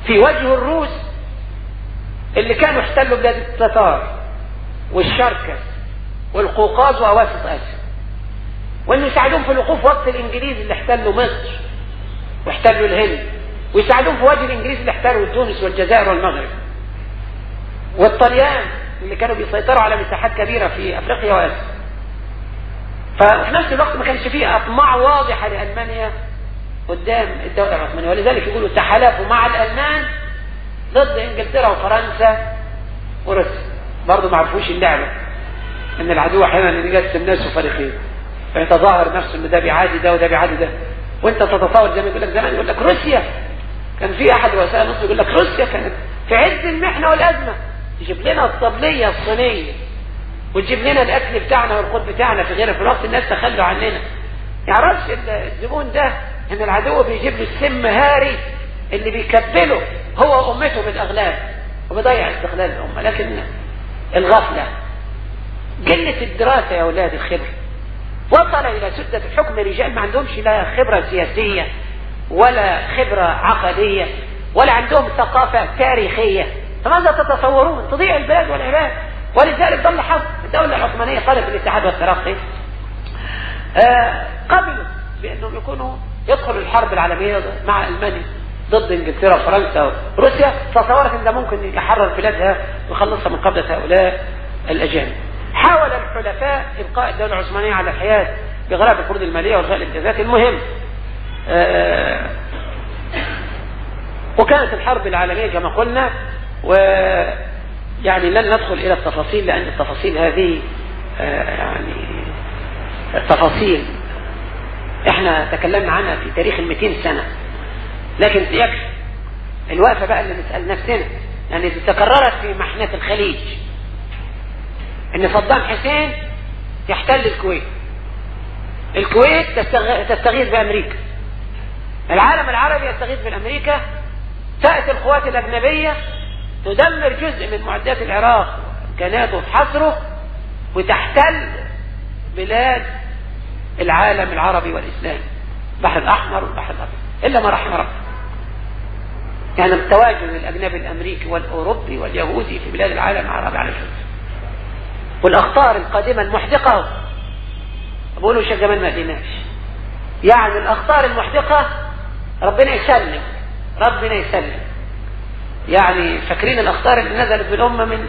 في وجه الروس اللي كانوا احتلوا بلاد التتار والشركس والقوقاز وأواسط آسيا وانه يساعدون في الوقوف وقت الانجليز اللي احتلوا مصر واحتلوا الهند ويساعدون في وجه الانجليز اللي احتلوا تونس والجزائر والمغرب والطليان اللي كانوا بيسيطروا على مساحات كبيرة في افريقيا واسيا ففي نفس الوقت ما كانش فيه اطماع واضحة لألمانيا قدام الدولة العثمانية ولذلك يقولوا تحالفوا مع الألمان ضد انجلترا وفرنسا وروسيا برضه ما عرفوش اللعبة ان العدو احيانا يقسم ناس فريقين فيتظاهر نفسه ان ده بيعادي ده وده بيعادي ده وانت تتصور زي ما يقول لك زمان يقول لك روسيا كان في احد وسائل مصر يقول لك روسيا كانت في عز المحنه والازمه تجيب لنا الطبليه الصينيه وتجيب لنا الاكل بتاعنا والقوت بتاعنا في غيرها في الوقت الناس تخلوا عننا يعرفش الزبون ده ان العدو بيجيب له السم هاري اللي بيكبله هو وامته بالاغلال وبيضيع استغلال الامه لكن الغفله قله الدراسه يا اولاد الخبره وصل الى سدة الحكم رجال ما عندهمش لا خبرة سياسية ولا خبرة عقدية ولا عندهم ثقافة تاريخية فماذا تتصورون تضيع البلاد والعباد ولذلك ظل حظ الدولة العثمانية طالت الاتحاد والترقي آه قبلوا بانهم يكونوا يدخلوا الحرب العالمية مع المانيا ضد انجلترا وفرنسا وروسيا تصورت ان ده ممكن يحرر بلادها ويخلصها من قبضة هؤلاء الاجانب حاول الحلفاء ابقاء الدولة العثمانية على الحياة بغراب القروض المالية والغاء الامتيازات المهم آه وكانت الحرب العالمية كما قلنا ويعني لن ندخل إلى التفاصيل لأن التفاصيل هذه آه يعني تفاصيل احنا تكلمنا عنها في تاريخ ال 200 سنة لكن يكفي الوقفة بقى اللي نسأل نفسنا يعني تكررت في محنة الخليج ان صدام حسين يحتل الكويت الكويت تستغيث بامريكا العالم العربي يستغيث بامريكا تأتي القوات الاجنبية تدمر جزء من معدات العراق كناته تحاصره وتحتل بلاد العالم العربي والاسلامي البحر الاحمر والبحر الابيض الا ما رحم ربنا يعني التواجد الاجنبي الامريكي والاوروبي واليهودي في بلاد العالم العربي على الجزء والاخطار القادمه المحدقه بقولوا شيخ جمال ما قلناش يعني الاخطار المحدقه ربنا يسلم ربنا يسلم يعني فاكرين الاخطار اللي نزلت بالامه من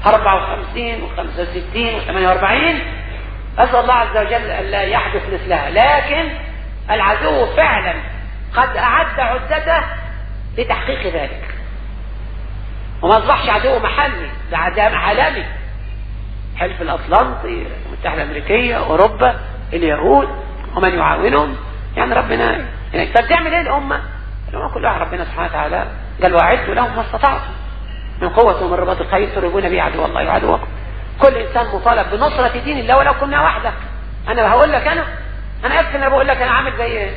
54 و65 و48 اسال الله عز وجل الا يحدث مثلها لكن العدو فعلا قد اعد عدته لتحقيق ذلك وما اصبحش عدو محلي ده عدو عالمي حلف الاطلنطي المتحده الامريكيه اوروبا اليهود ومن يعاونهم يعني ربنا يعني فبتعمل ايه الامه؟ الامه كلها ربنا سبحانه وتعالى قال واعدوا لهم ما استطعتم من قوة ومن رباط الخير ترهبون به عدو الله وعدوكم كل انسان مطالب بنصرة دين الله ولو كنا وحدك انا هقول لك انا انا يكفي انا بقول لك انا عامل زي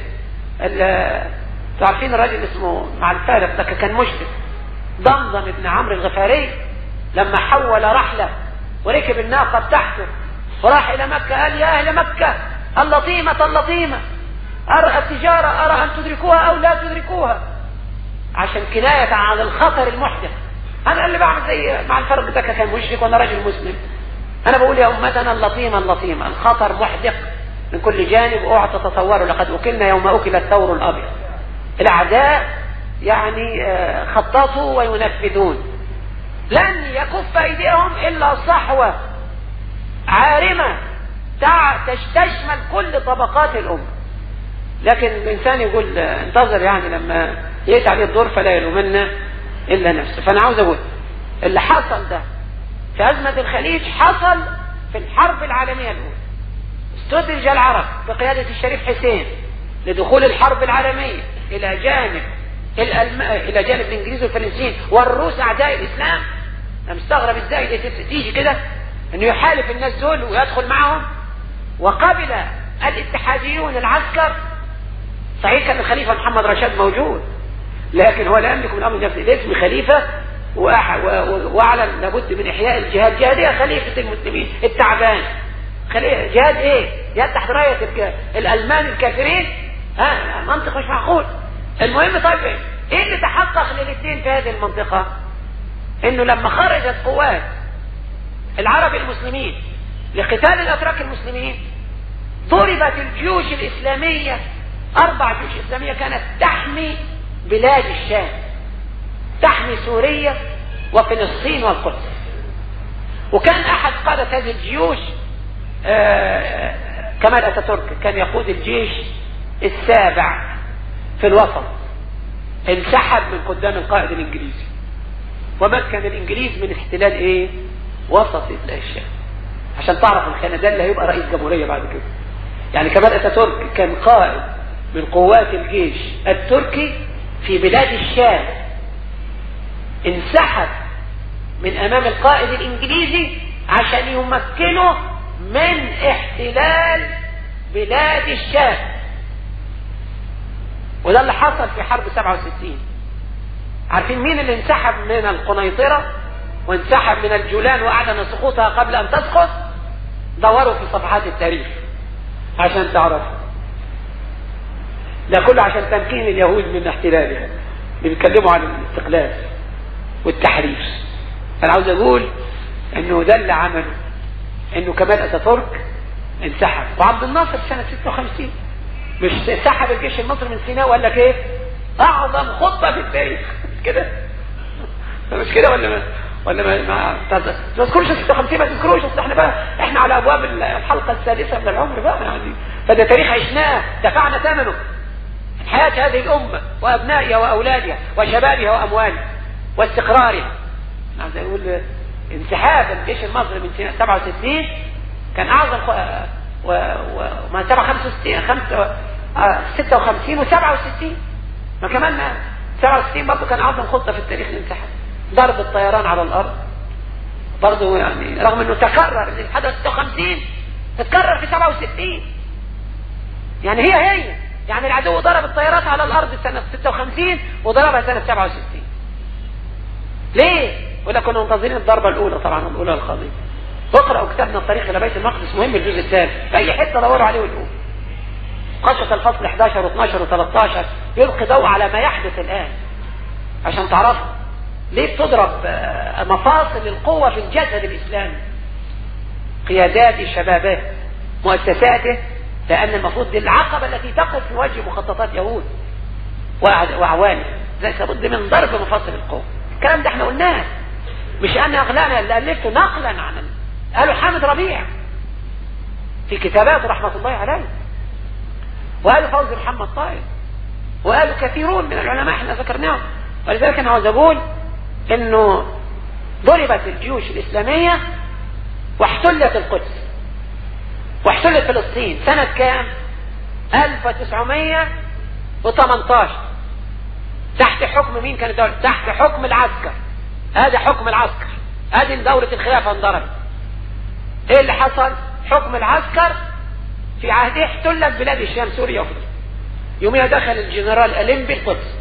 انتوا عارفين الراجل اسمه مع الفارق ده كان مشرك ضمضم ابن عمرو الغفاري لما حول رحله وركب الناقة بتاعته وراح إلى مكة قال يا أهل مكة اللطيمة اللطيمة أرى التجارة أرى أن تدركوها أو لا تدركوها عشان كناية عن الخطر المحدث أنا اللي بعمل زي مع الفرق ده كان مشرك وأنا راجل مسلم أنا بقول يا أمتنا اللطيمة اللطيمة الخطر محدق من كل جانب اوعى تتصوروا لقد أكلنا يوم أكل الثور الأبيض الأعداء يعني خططوا وينفذون لن يكف ايديهم الا صحوة عارمة تشمل كل طبقات الامة لكن الانسان يقول انتظر يعني لما يأتي عليه الدور فلا يلومن الا نفسه فانا عاوز اقول اللي حصل ده في ازمة الخليج حصل في الحرب العالمية الاولى استدرج العرب بقيادة الشريف حسين لدخول الحرب العالمية الى جانب الألم... الى جانب الانجليز والفرنسيين والروس اعداء الاسلام انا مستغرب ازاي تيجي كده انه يحالف الناس دول ويدخل معهم وقبل الاتحاديون العسكر صحيح كان الخليفة محمد رشاد موجود لكن هو لا يملك من امر نفسه الاسم خليفة واعلن لابد من احياء الجهاد جهاد ايه خليفة المسلمين التعبان جهاد ايه جهاد تحت راية الالمان الكافرين ها منطق مش معقول المهم طيب ايه اللي تحقق للاثنين في هذه المنطقة انه لما خرجت قوات العرب المسلمين لقتال الاتراك المسلمين ضربت الجيوش الاسلامية اربع جيوش اسلامية كانت تحمي بلاد الشام تحمي سوريا وفلسطين والقدس وكان احد قادة هذه الجيوش آه كمال اتاتورك كان يقود الجيش السابع في الوسط انسحب من قدام القائد الانجليزي ومكن الانجليز من احتلال ايه وسط الشام عشان تعرف الخانة ده اللي هيبقى رئيس جمهورية بعد كده يعني كمال اتاتورك كان قائد من قوات الجيش التركي في بلاد الشام انسحب من امام القائد الانجليزي عشان يمكنه من احتلال بلاد الشام وده اللي حصل في حرب 67 عارفين مين اللي انسحب من القنيطرة وانسحب من الجولان واعلن سقوطها قبل ان تسقط دوروا في صفحات التاريخ عشان تعرفوا ده كله عشان تمكين اليهود من احتلالها اللي بيتكلموا عن الاستقلال والتحرير انا عاوز اقول انه ده اللي عمله انه كمال اتاتورك انسحب وعبد الناصر سنة 56 مش سحب الجيش المصري من سيناء وقال لك ايه اعظم خطة في التاريخ مش كده مش كده ولا ما ولا ما ما تذكرش 56 ما تذكروش اصل احنا بقى احنا على ابواب الحلقة السادسة من العمر بقى يعني فده تاريخ عشناه دفعنا ثمنه حياة هذه الأمة وأبنائها وأولادها وشبابها وأموالها واستقرارها عايز أقول انسحاب الجيش المصري من سنة 67 كان أعظم و... و... ما 65 خمسة... 56 و67 ما كمان 67 برضه كان أعظم خطة في التاريخ الانسحاب ضرب الطيران على الأرض برضه يعني رغم انه تكرر اللي حدث 56 تتكرر في 67 يعني هي هي يعني العدو ضرب الطيارات على الارض سنة 56 وضربها سنة 67 ليه ولا كنا منتظرين الضربة الاولى طبعا الاولى الخاضية اقرأوا كتابنا الطريق الى بيت المقدس مهم الجزء الثاني في اي حتة دوروا عليه والقوم قصة الفصل 11 و12 و13 يلقي ضوء على ما يحدث الان عشان تعرفوا ليه بتضرب مفاصل القوة في الجسد الاسلامي قيادات شبابه مؤسساته لأن المفروض دي العقبة التي تقف في وجه مخططات يهود وأعوانه ذلك لابد من ضرب مفاصل القوة الكلام ده احنا قلناه مش أنا أغلانا اللي ألفته نقلا عن قالوا حامد ربيع في كتاباته رحمة الله عليه وقالوا فوزي محمد طائب وقالوا كثيرون من العلماء احنا ذكرناهم ولذلك انا عاوز اقول انه ضربت الجيوش الاسلامية واحتلت القدس واحتلت فلسطين سنة كام 1918 تحت حكم مين كانت دولة تحت حكم العسكر هذا حكم العسكر هذه دورة الخلافة انضربت ايه اللي حصل حكم العسكر في عهده احتلت بلاد الشام سوريا وفلسطين يوميها دخل الجنرال أليمبي القدس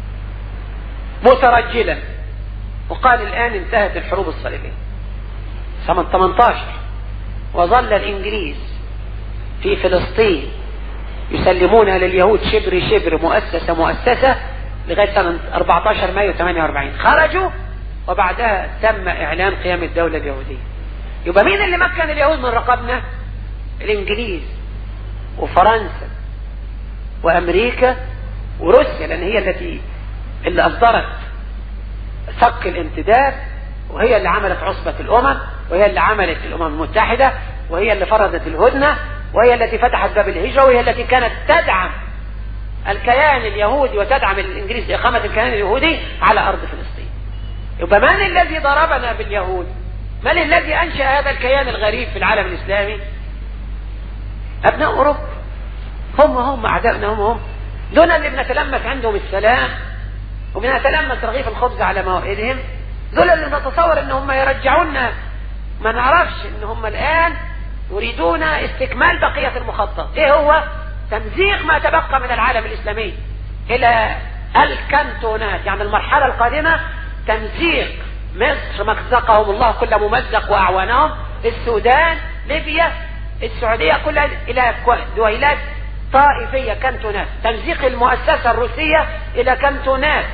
مترجلا وقال الآن انتهت الحروب الصليبية سنة 18 وظل الإنجليز في فلسطين يسلمونها لليهود شبر شبر مؤسسة مؤسسة لغاية سنة 14 مايو 48 خرجوا وبعدها تم إعلان قيام الدولة اليهودية يبقى مين اللي مكن اليهود من رقبنا الإنجليز وفرنسا وأمريكا وروسيا لأن هي التي اللي أصدرت صك الامتداد وهي اللي عملت عصبة الأمم وهي اللي عملت الأمم المتحدة وهي اللي فرضت الهدنة وهي التي فتحت باب الهجرة وهي التي كانت تدعم الكيان اليهودي وتدعم الإنجليز إقامة الكيان اليهودي على أرض فلسطين يبقى من الذي ضربنا باليهود من الذي أنشأ هذا الكيان الغريب في العالم الإسلامي أبناء أوروبا هم هم أعدائنا هم هم دون اللي بنتلمس عندهم السلام وبنتلمس رغيف الخبز على موائدهم دول اللي نتصور ان هم يرجعونا ما نعرفش ان هم الان يريدون استكمال بقية المخطط ايه هو تمزيق ما تبقى من العالم الاسلامي الى الكانتونات يعني المرحلة القادمة تمزيق مصر مزقهم الله كل ممزق واعوانهم السودان ليبيا السعودية كلها الى دويلات طائفية كانتونات تمزيق المؤسسة الروسية الى كانتونات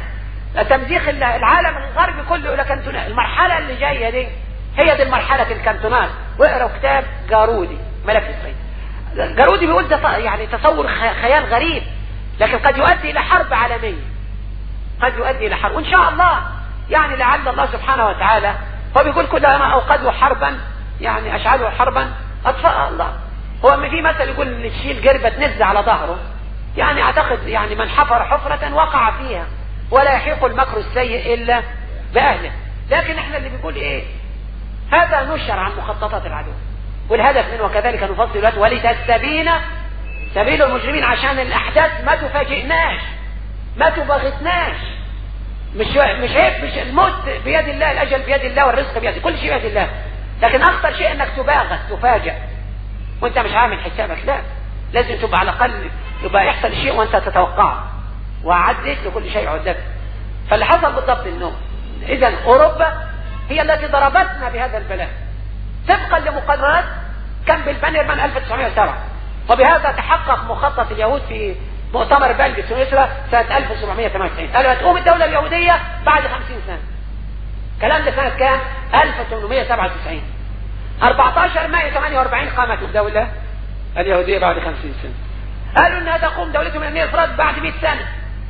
تمزيق العالم الغربي كله يقول لك كانتونات المرحله اللي جايه دي هي دي المرحله الكانتونات واقروا كتاب جارودي ملف الصيد جارودي بيقول ده يعني تصور خيال غريب لكن قد يؤدي الى حرب عالميه قد يؤدي الى حرب وان شاء الله يعني لعل الله سبحانه وتعالى هو بيقول كلما اوقدوا حربا يعني اشعلوا حربا اطفأ الله هو في مثل يقول ان تشيل جربة تنز على ظهره يعني اعتقد يعني من حفر حفرة وقع فيها ولا يحيق المكر السيء الا باهله لكن احنا اللي بيقول ايه هذا نشر عن مخططات العدو والهدف منه وكذلك نفصل الوقت ولتستبين سبيل المجرمين عشان الاحداث ما تفاجئناش ما تبغتناش مش مش هيك مش الموت بيد الله الاجل بيد الله والرزق بيد كل شيء بيد الله لكن اخطر شيء انك تباغت تفاجئ وانت مش عامل حسابك لا لازم تبقى على الاقل يبقى يحصل شيء وانت تتوقعه وعدت لكل شيء عدت فاللي حصل بالضبط انه اذا اوروبا هي التي ضربتنا بهذا البلاء طبقا لمقررات كان بالبنرمان 1907 وبهذا تحقق مخطط اليهود في مؤتمر بلج سويسرا سنة 1798 قالوا هتقوم الدولة اليهودية بعد 50 سنة الكلام ده سنة كام؟ 1897 14 مايو 48 قامت الدولة اليهودية بعد 50 سنة قالوا انها تقوم دولتهم الامنية الافراد بعد 100 سنة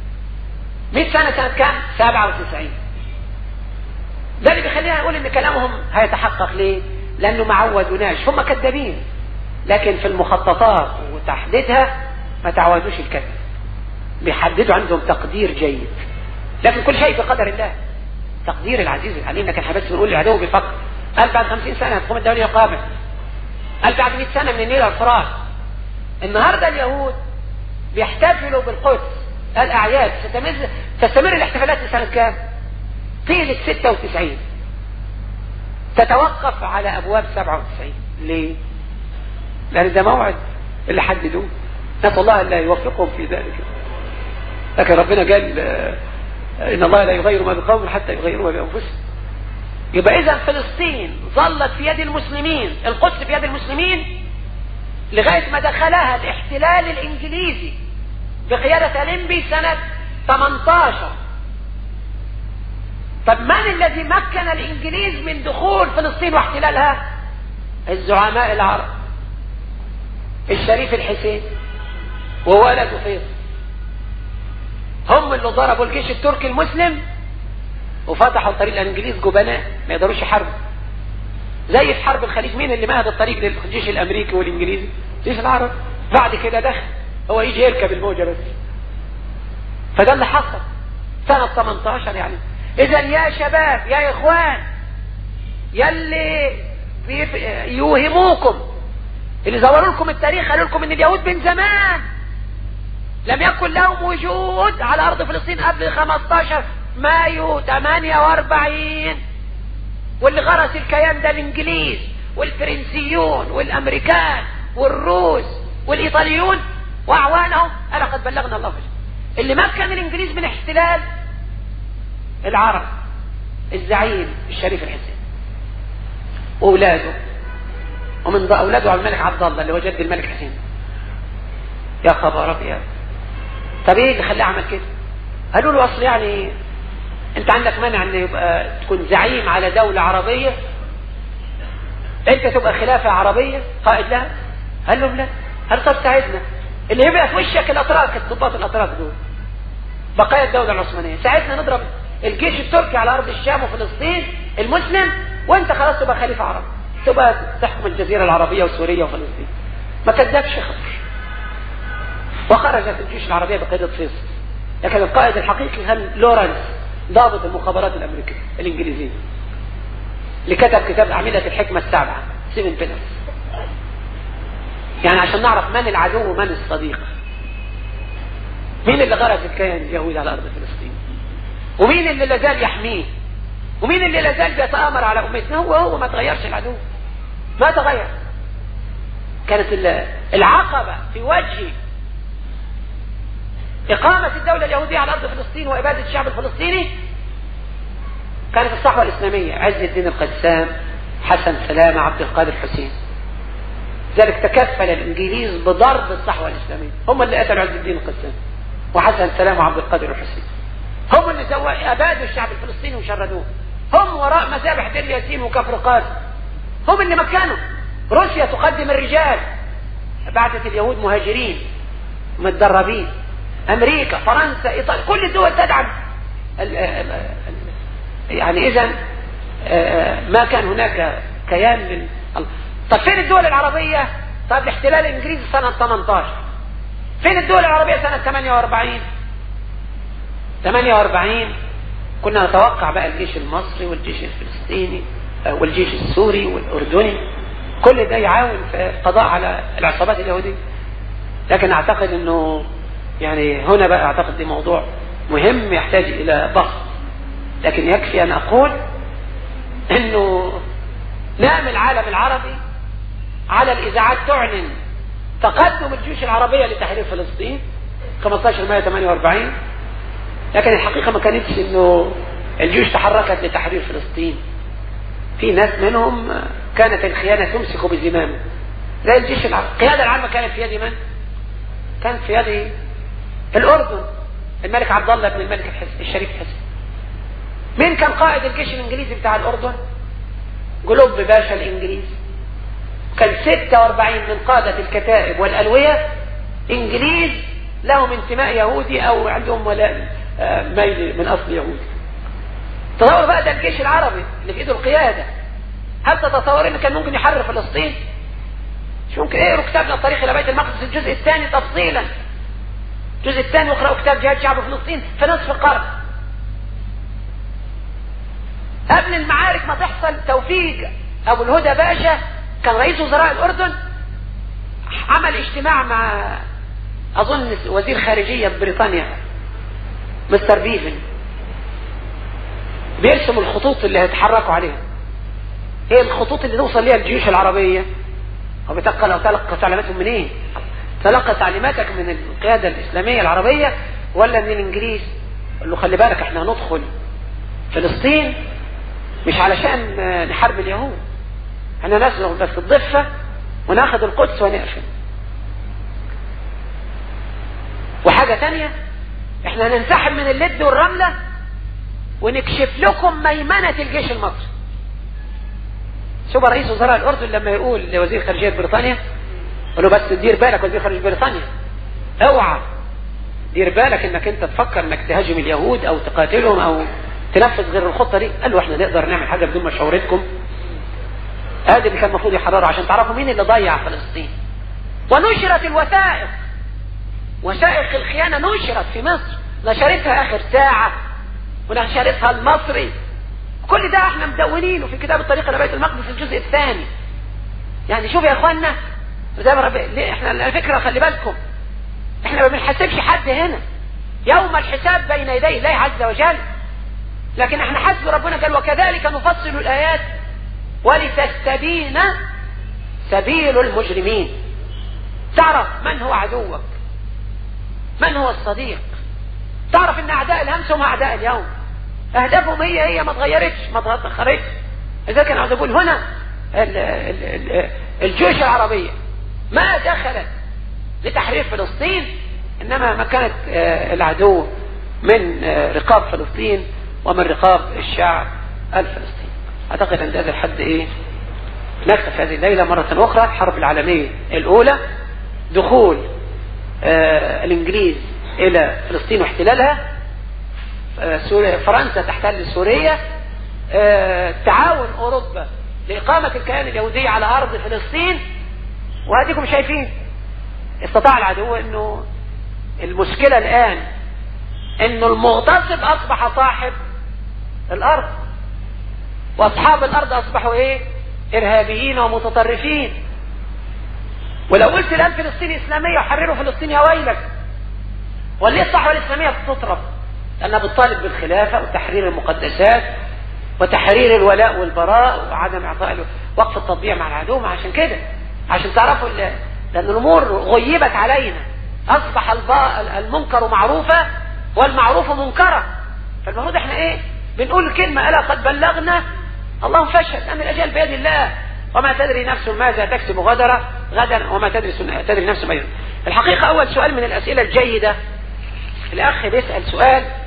100 سنة سنة كام؟ 97 ده اللي بيخلينا نقول ان كلامهم هيتحقق ليه؟ لانه ما عودوناش هم كذابين لكن في المخططات وتحديدها ما تعودوش الكذب بيحددوا عندهم تقدير جيد لكن كل شيء بقدر الله تقدير العزيز العليم لكن احنا بس بنقول للعدو بفقر قال بعد 50 سنه هتقوم الدوله يقابل قال بعد 100 سنه من النيل الفرات النهارده اليهود بيحتفلوا بالقدس الاعياد تستمر تستمر الاحتفالات لسنه كام؟ طيله 96 تتوقف على ابواب 97 ليه؟ لان ده موعد اللي حددوه نسال الله ان لا يوفقهم في ذلك لكن ربنا قال ان الله لا يغير ما بقوم حتى يغيروا ما بانفسهم يبقى اذا فلسطين ظلت في يد المسلمين القدس في يد المسلمين لغايه ما دخلها الاحتلال الانجليزي بقياده اليمبي سنه 18 طب من الذي مكن الانجليز من دخول فلسطين واحتلالها الزعماء العرب الشريف الحسين وولده فيصل هم اللي ضربوا الجيش التركي المسلم وفتحوا الطريق الانجليز جبناء ما يقدروش يحاربوا زي في حرب الخليج مين اللي مهد الطريق للجيش الامريكي والانجليزي جيش العرب بعد كده دخل هو يجي يركب الموجه بس فده اللي حصل سنة 18 يعني اذا يا شباب يا اخوان يلي يوهموكم اللي زوروا لكم التاريخ قالوا لكم ان اليهود من زمان لم يكن لهم وجود على ارض فلسطين قبل 15 مايو 48 واللي غرس الكيان ده الانجليز والفرنسيون والامريكان والروس والايطاليون واعوانهم انا قد بلغنا الله فجأة. اللي مكن الانجليز من احتلال العرب الزعيم الشريف الحسين واولاده ومن اولاده على الملك عبد الله اللي هو جد الملك حسين يا خبر ابيض طب ايه اللي خلاه عمل كده قالوا له اصل يعني انت عندك مانع ان يبقى تكون زعيم على دولة عربية انت تبقى خلافة عربية قائد لها قال لهم لا قال طب ساعدنا اللي يبقى في وشك الاتراك الضباط الاتراك دول بقايا الدولة العثمانية ساعدنا نضرب الجيش التركي على ارض الشام وفلسطين المسلم وانت خلاص تبقى خليفة عربي تبقى تحكم الجزيرة العربية وسوريا وفلسطين ما كذبش خبر وخرجت الجيوش العربية بقيادة فيصل لكن القائد الحقيقي كان لورنس ضابط المخابرات الامريكيه الانجليزيه اللي كتب كتاب اعمده الحكمه السابعه سيفن بيلرز يعني عشان نعرف من العدو ومن الصديق مين اللي غرس الكيان اليهودي على ارض فلسطين ومين اللي لازال يحميه ومين اللي لازال بيتامر على امتنا هو هو ما تغيرش العدو ما تغير كانت العقبه في وجه إقامة الدولة اليهودية على أرض فلسطين وإبادة الشعب الفلسطيني كانت الصحوة الإسلامية عز الدين القسام حسن سلامة عبد القادر حسين ذلك تكفل الإنجليز بضرب الصحوة الإسلامية هم اللي قتلوا عز الدين القسام وحسن سلامة وعبد القادر الحسين هم اللي سوا ابادوا الشعب الفلسطيني وشردوه هم وراء مذابح دير ياسين وكفر قاسم هم اللي مكنوا روسيا تقدم الرجال بعثت اليهود مهاجرين متدربين امريكا فرنسا ايطاليا كل الدول تدعم يعني اذا ما كان هناك كيان من طب فين الدول العربية طب الاحتلال الانجليزي سنة 18 فين الدول العربية سنة 48 48 كنا نتوقع بقى الجيش المصري والجيش الفلسطيني والجيش السوري والاردني كل ده يعاون في القضاء على العصابات اليهودية لكن اعتقد انه يعني هنا بقى اعتقد دي موضوع مهم يحتاج الى بحث لكن يكفي ان اقول انه نام العالم العربي على الاذاعات تعلن تقدم الجيوش العربية لتحرير فلسطين 15 مايو 48 لكن الحقيقة ما كانتش انه الجيوش تحركت لتحرير فلسطين في ناس منهم كانت الخيانة تمسك بزمامه زي الجيش العربي القيادة العامة كانت في يد من؟ كانت في يد الأردن الملك عبد الله بن الملك الحسن الشريف حسن مين كان قائد الجيش الإنجليزي بتاع الأردن؟ جلوب باشا الإنجليزي كان 46 من قادة الكتائب والألوية إنجليز لهم انتماء يهودي أو عندهم ولاء ميل من أصل يهودي تصور بقى ده الجيش العربي اللي في ايده القيادة هل تتصور ان كان ممكن يحرر فلسطين مش ممكن اقروا كتابنا الطريق الى بيت المقدس الجزء الثاني تفصيلا الجزء الثاني واقرأوا كتاب جهاد شعب فلسطين في نصف القرن قبل المعارك ما تحصل توفيق ابو الهدى باشا كان رئيس وزراء الاردن عمل اجتماع مع اظن وزير خارجية بريطانيا مستر بيفن بيرسم الخطوط اللي هيتحركوا عليها ايه الخطوط اللي توصل ليها الجيوش العربية هو بيتلقى تلقى تعليماتهم من ايه تلقى تعليماتك من القيادة الاسلامية العربية ولا من الانجليز قال له خلي بالك احنا هندخل فلسطين مش علشان نحارب اليهود احنا نسلغ بس الضفة وناخد القدس ونقفل وحاجة تانية احنا هننسحب من اللد والرملة ونكشف لكم ميمنة الجيش المصري شوف رئيس وزراء الاردن لما يقول لوزير خارجية بريطانيا قال له بس دير بالك وزير خارجية بريطانيا اوعى دير بالك انك انت تفكر انك تهاجم اليهود او تقاتلهم او تنفذ غير الخطة دي قال له احنا نقدر نعمل حاجة بدون مشورتكم هذا اللي كان المفروض يحرروا عشان تعرفوا مين اللي ضيع فلسطين ونشرت الوثائق وثائق الخيانة نشرت في مصر نشرتها اخر ساعة ونشرتها المصري كل ده احنا مدونينه في كتاب الطريق الى بيت المقدس الجزء الثاني يعني شوف يا اخوانا زي ما رب... احنا على فكرة خلي بالكم احنا ما بنحاسبش حد هنا يوم الحساب بين يدي الله عز وجل لكن احنا حسب ربنا قال وكذلك نفصل الايات ولتستبين سبيل المجرمين تعرف من هو عدوك من هو الصديق تعرف ان اعداء الامس هم اعداء اليوم اهدافهم هي هي ما اتغيرتش ما تاخرتش اذا كان عاوز اقول هنا ال ال ال الجيوش العربية ما دخلت لتحرير فلسطين انما ما كانت العدو من رقاب فلسطين ومن رقاب الشعب الفلسطيني اعتقد ان هذا الحد ايه نكتفي هذه الليلة مرة اخرى الحرب العالمية الاولى دخول آه الانجليز الى فلسطين واحتلالها آه سوريا فرنسا تحتل سوريا آه تعاون اوروبا لاقامة الكيان اليهودي على ارض فلسطين وهديكم شايفين استطاع العدو انه المشكلة الان انه المغتصب اصبح صاحب الارض واصحاب الارض اصبحوا ايه ارهابيين ومتطرفين ولو قلت الان فلسطين اسلامية وحرروا فلسطين يا ويلك وليه الصحوة الاسلامية بتطرب لانها بتطالب بالخلافة وتحرير المقدسات وتحرير الولاء والبراء وعدم اعطاء وقف التطبيع مع العدو عشان كده عشان تعرفوا لان الامور غيبت علينا اصبح المنكر معروفا والمعروف منكرا فالمفروض احنا ايه بنقول كلمة ألا قد بلغنا اللهم فاشهد أن الأجال بيد الله وما تدري نفس ماذا تكسب غدرة غدا وما تدري تدري نفس ما الحقيقة أول سؤال من الأسئلة الجيدة الأخ بيسأل سؤال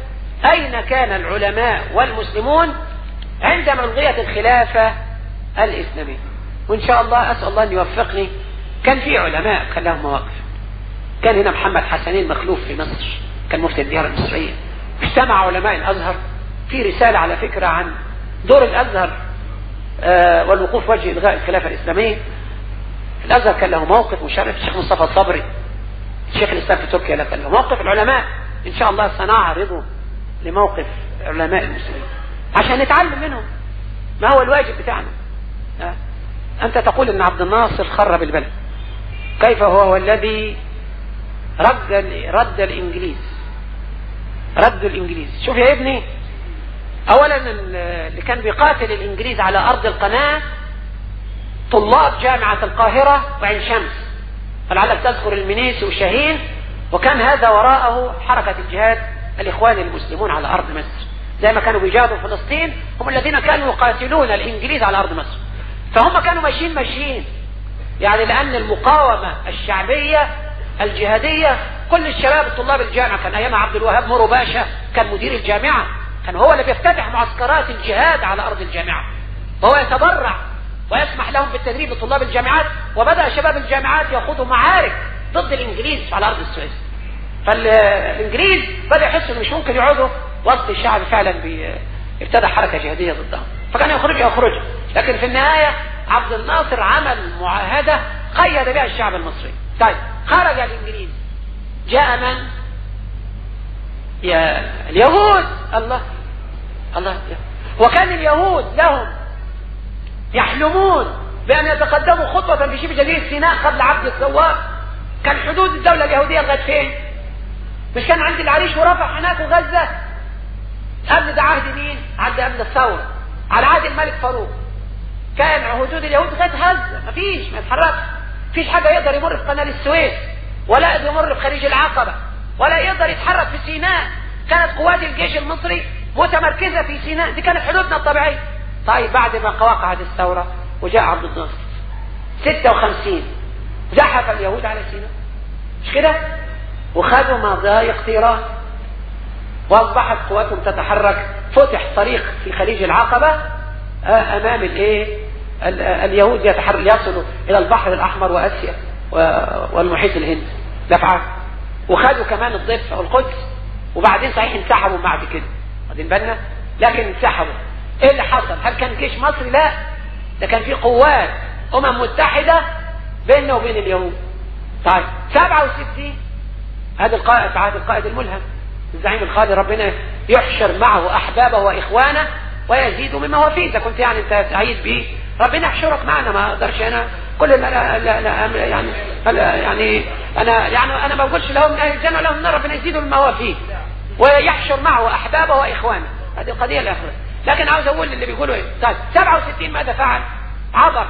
أين كان العلماء والمسلمون عندما ألغيت الخلافة الإسلامية وإن شاء الله أسأل الله أن يوفقني كان في علماء كان لهم مواقف كان هنا محمد حسنين مخلوف في مصر كان مفتي الديار المصرية اجتمع علماء الأزهر في رسالة على فكرة عن دور الأزهر آه والوقوف وجه إلغاء الخلافة الإسلامية الأزهر كان له موقف مشرف الشيخ مصطفى الصبري شيخ الإسلام في تركيا كان له موقف العلماء إن شاء الله سنعرضه لموقف علماء المسلمين عشان نتعلم منهم ما هو الواجب بتاعنا آه. أنت تقول أن عبد الناصر خرب البلد كيف هو هو الذي رد رد الإنجليز رد الإنجليز شوف يا ابني أولا اللي كان بيقاتل الإنجليز على أرض القناة طلاب جامعة القاهرة وعين شمس فلعلك تذكر المنيسي وشاهين وكان هذا وراءه حركة الجهاد الإخوان المسلمون على أرض مصر زي ما كانوا بيجاهدوا فلسطين هم الذين كانوا يقاتلون الإنجليز على أرض مصر فهم كانوا ماشيين ماشيين يعني لأن المقاومة الشعبية الجهادية كل الشباب طلاب الجامعة كان أيام عبد الوهاب مورو باشا كان مدير الجامعة كان هو اللي بيفتتح معسكرات الجهاد على أرض الجامعة وهو يتبرع ويسمح لهم بالتدريب لطلاب الجامعات وبدأ شباب الجامعات يخوضوا معارك ضد الإنجليز على أرض السويس فالإنجليز بدأ يحسوا مش ممكن يقعدوا وسط الشعب فعلا ابتدى حركة جهادية ضدهم فكان يخرج يخرج لكن في النهاية عبد الناصر عمل معاهدة قيد بها الشعب المصري طيب خرج الإنجليز جاء من يا اليهود الله الله وكان اليهود لهم يحلمون بأن يتقدموا خطوة في شبه جزيرة سيناء قبل عبد الثواب كان حدود الدولة اليهودية لغاية فين؟ مش كان عند العريش ورفح هناك وغزة؟ قبل ده عهد مين؟ عهد قبل الثورة على عهد الملك فاروق كان حدود اليهود لغاية غزة مفيش ما يتحركش مفيش حاجة يقدر يمر في قناة السويس ولا يقدر يمر في خليج العقبة ولا يقدر يتحرك في سيناء كانت قوات الجيش المصري متمركزة في سيناء دي كانت حدودنا الطبيعية طيب بعد ما وقعت الثورة وجاء عبد الناصر 56 زحف اليهود على سيناء مش كده وخدوا مضايق تيران واصبحت قواتهم تتحرك فتح طريق في خليج العقبة امام الايه اليهود يتحرك يصلوا الى البحر الاحمر واسيا والمحيط الهندي دفعة وخدوا كمان الضفة والقدس وبعدين صحيح انسحبوا بعد كده واخدين بالنا لكن انسحبوا ايه اللي حصل هل كان جيش مصري لا ده كان في قوات امم متحدة بيننا وبين اليهود طيب 67 هذا القائد عهد القائد الملهم الزعيم الخالي ربنا يحشر معه احبابه واخوانه ويزيد مما هو فيه اذا كنت يعني انت سعيد به ربنا يحشرك معنا ما اقدرش انا كل ما لا لا لا يعني لا يعني انا يعني انا ما بقولش لهم من اهل الجنه لهم النار ربنا يزيدوا مما هو فيه ويحشر معه احبابه واخوانه هذه القضيه الاخرى لكن عاوز اقول اللي بيقولوا ايه طيب 67 ماذا فعل عبر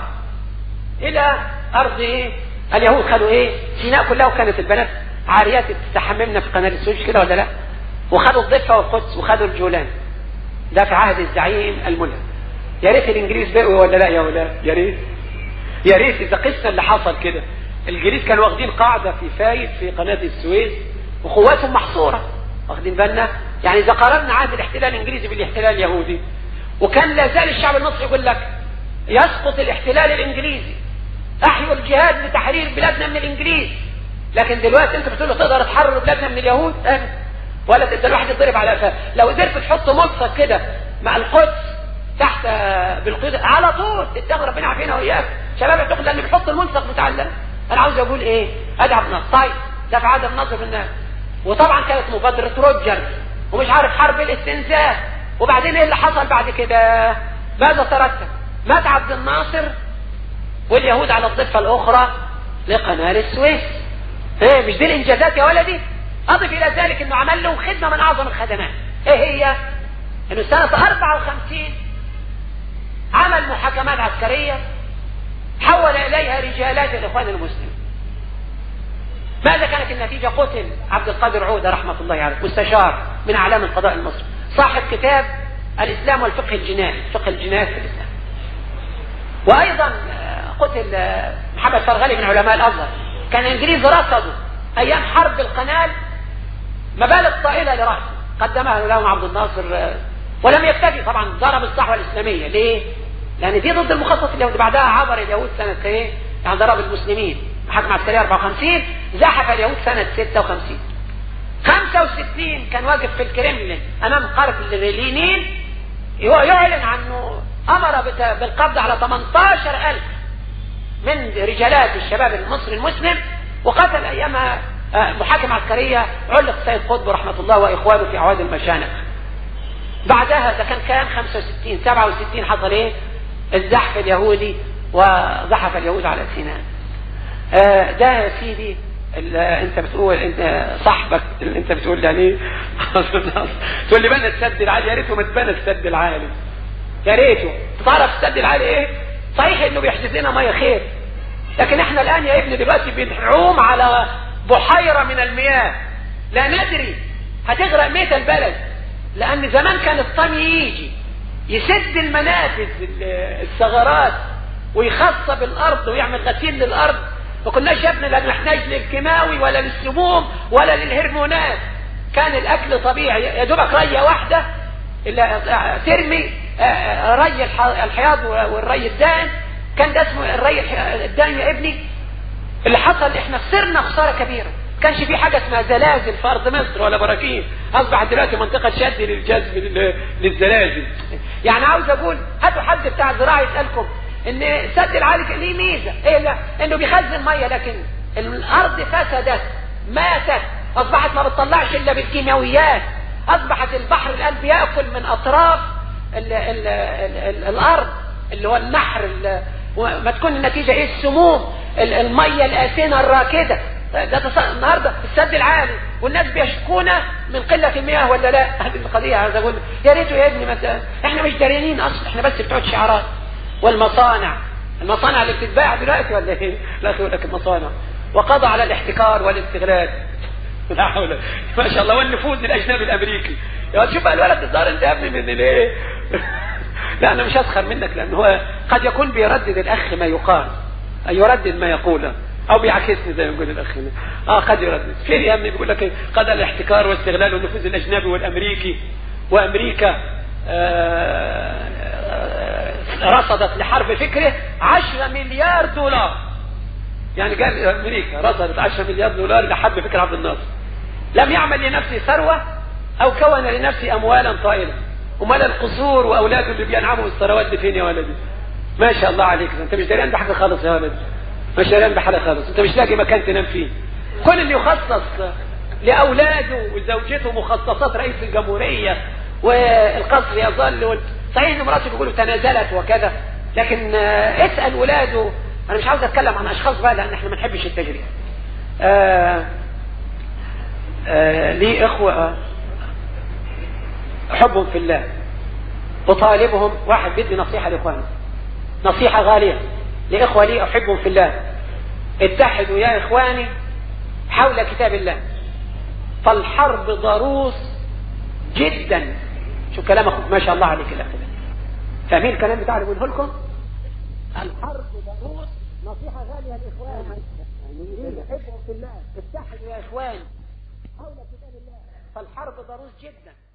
الى ارض ايه اليهود خدوا ايه سيناء كلها وكانت البنات عاريات تستحممنا في قناه السويس كده ولا لا وخدوا الضفه والقدس وخدوا الجولان ده في عهد الزعيم الملهم يا ريت الانجليز بقوا ولا لا يا ولاد يا ريت يا ريت اذا قسنا اللي حصل كده الانجليز كانوا واخدين قاعده في فايد في قناه السويس وقواتهم محصوره واخدين بالنا يعني اذا قارنا عهد الاحتلال الانجليزي بالاحتلال اليهودي وكان لا زال الشعب المصري يقول لك يسقط الاحتلال الانجليزي احيوا الجهاد لتحرير بلادنا من الانجليز لكن دلوقتي انت بتقول له تقدر تحرر بلادنا من اليهود اه. ولا تقدر الواحد يضرب على قفاه لو قدرت تحط ملصق كده مع القدس تحت بالقيد على طول تتاخد ربنا عافينا واياك شباب بتاخد لان بيحط الملصق بتاع انا عاوز اقول ايه ادعم النصر طيب ده في عدم نصر الناس وطبعا كانت مبادرة روجر ومش عارف حرب الاستنزاف وبعدين ايه اللي حصل بعد كده ماذا ترتب مات عبد الناصر واليهود على الضفة الاخرى لقناة السويس ايه مش دي الانجازات يا ولدي اضف الى ذلك انه عمل لهم خدمة من اعظم الخدمات ايه هي انه سنة 54 عمل محاكمات عسكرية حول اليها رجالات الاخوان المسلمين ماذا كانت النتيجة قتل عبد القادر عودة رحمة الله عليه مستشار من اعلام القضاء المصري صاحب كتاب الاسلام والفقه الجنائي فقه الجنايات في الاسلام وايضا قتل محمد فرغلي من علماء الازهر كان الانجليز رصدوا ايام حرب القنال مبالغ طائلة لرأسه قدمها لهم عبد الناصر ولم يكتفي طبعا ضرب الصحوة الإسلامية ليه؟ لأن دي ضد المخطط اليهودي بعدها عبر اليهود سنة ايه؟ يعني ضرب المسلمين محاكمة عسكرية 54 زحف اليهود سنة 56 65 كان واقف في الكرملين أمام قرب لينين يعلن عنه أمر بالقبض على 18000 من رجالات الشباب المصري المسلم وقتل أيامها محاكمة عسكرية علق سيد قطب رحمة الله وإخوانه في أعواد المشانق بعدها ده كان كام 65 67 حصل ايه الزحف اليهودي وزحف اليهود على سيناء آه ده يا سيدي انت بتقول انت صاحبك اللي انت بتقول لي عليه تقول لي بنى السد العالي يا ريته ما اتبنى السد العالي يا ريته تعرف السد العالي ايه صحيح انه بيحجز لنا ميه خير لكن احنا الان يا ابني دلوقتي بنعوم على بحيره من المياه لا ندري هتغرق ميت البلد لان زمان كان الطمي يجي يسد المنافذ الثغرات ويخصب الارض ويعمل غسيل للارض ما كناش يا ابني لا نحتاج للكيماوي ولا للسموم ولا للهرمونات كان الاكل طبيعي يا دوبك ريه واحده ترمي ري الحياض والري الدائم كان ده اسمه الري الدائم يا ابني اللي حصل احنا خسرنا خساره كبيره كانش في حاجه اسمها زلازل في ارض مصر ولا براكين اصبحت دلوقتي منطقه شد للجذب للزلازل يعني عاوز اقول هاتوا حد بتاع زراعه يسالكم ان سد العالي ليه ميزه ايه لا انه بيخزن ميه لكن الارض فسدت ماتت اصبحت ما بتطلعش الا بالكيماويات اصبحت البحر الان بياكل من اطراف ال ال ال ال الارض اللي هو النحر ما تكون النتيجه ايه السموم الميه الاسنه الراكده ده تص... النهارده السد العالي والناس بيشكونا من قله المياه ولا لا هذه القضيه عايز اقول يا ريته يا ابني مثلا احنا مش داريين اصلا احنا بس بتوع شعارات والمصانع المصانع اللي بتتباع دلوقتي ولا ايه لا يقول لك المصانع وقضى على الاحتكار والاستغلال لا حول ما شاء الله والنفوذ الاجنبي الامريكي يا شوف بقى الولد الظاهر انت يا ابني من الايه لا انا مش هسخر منك لان هو قد يكون بيردد الاخ ما يقال يردد ما يقوله او بيعكسني زي ما بيقول الاخ اه قد يردد فين يا ابني بيقول لك قضى الاحتكار واستغلال والنفوذ الاجنبي والامريكي وامريكا آه رصدت لحرب فكره 10 مليار دولار يعني قال امريكا رصدت 10 مليار دولار لحرب فكر عبد الناصر لم يعمل لنفسه ثروه او كون لنفسه اموالا طائله امال القصور واولاده اللي بينعموا بالثروات دي فين يا ولدي ما شاء الله عليك انت مش دريان بحاجه خالص يا ولدي مش دريان بحاجه خالص انت مش لاقي مكان تنام فيه كل اللي يخصص لاولاده وزوجته مخصصات رئيس الجمهوريه والقصر يظل صحيح ان مراته بيقولوا تنازلت وكذا لكن اسال ولاده انا مش عاوز اتكلم عن اشخاص بقى لان احنا ما نحبش التجريح آه آه لي اخوه حبهم في الله اطالبهم واحد بدي نصيحه لاخواني نصيحه غاليه لاخوه لي احبهم في الله اتحدوا يا اخواني حول كتاب الله فالحرب ضروس جدا شو كلام اخوك ما شاء الله عليك الاخ ده فاهمين الكلام بتاع اللي بقوله لكم الحرب ضروس نصيحه غاليه لاخواني يعني يحبهم في الله اتحدوا يا اخواني حول كتاب الله فالحرب ضروس جدا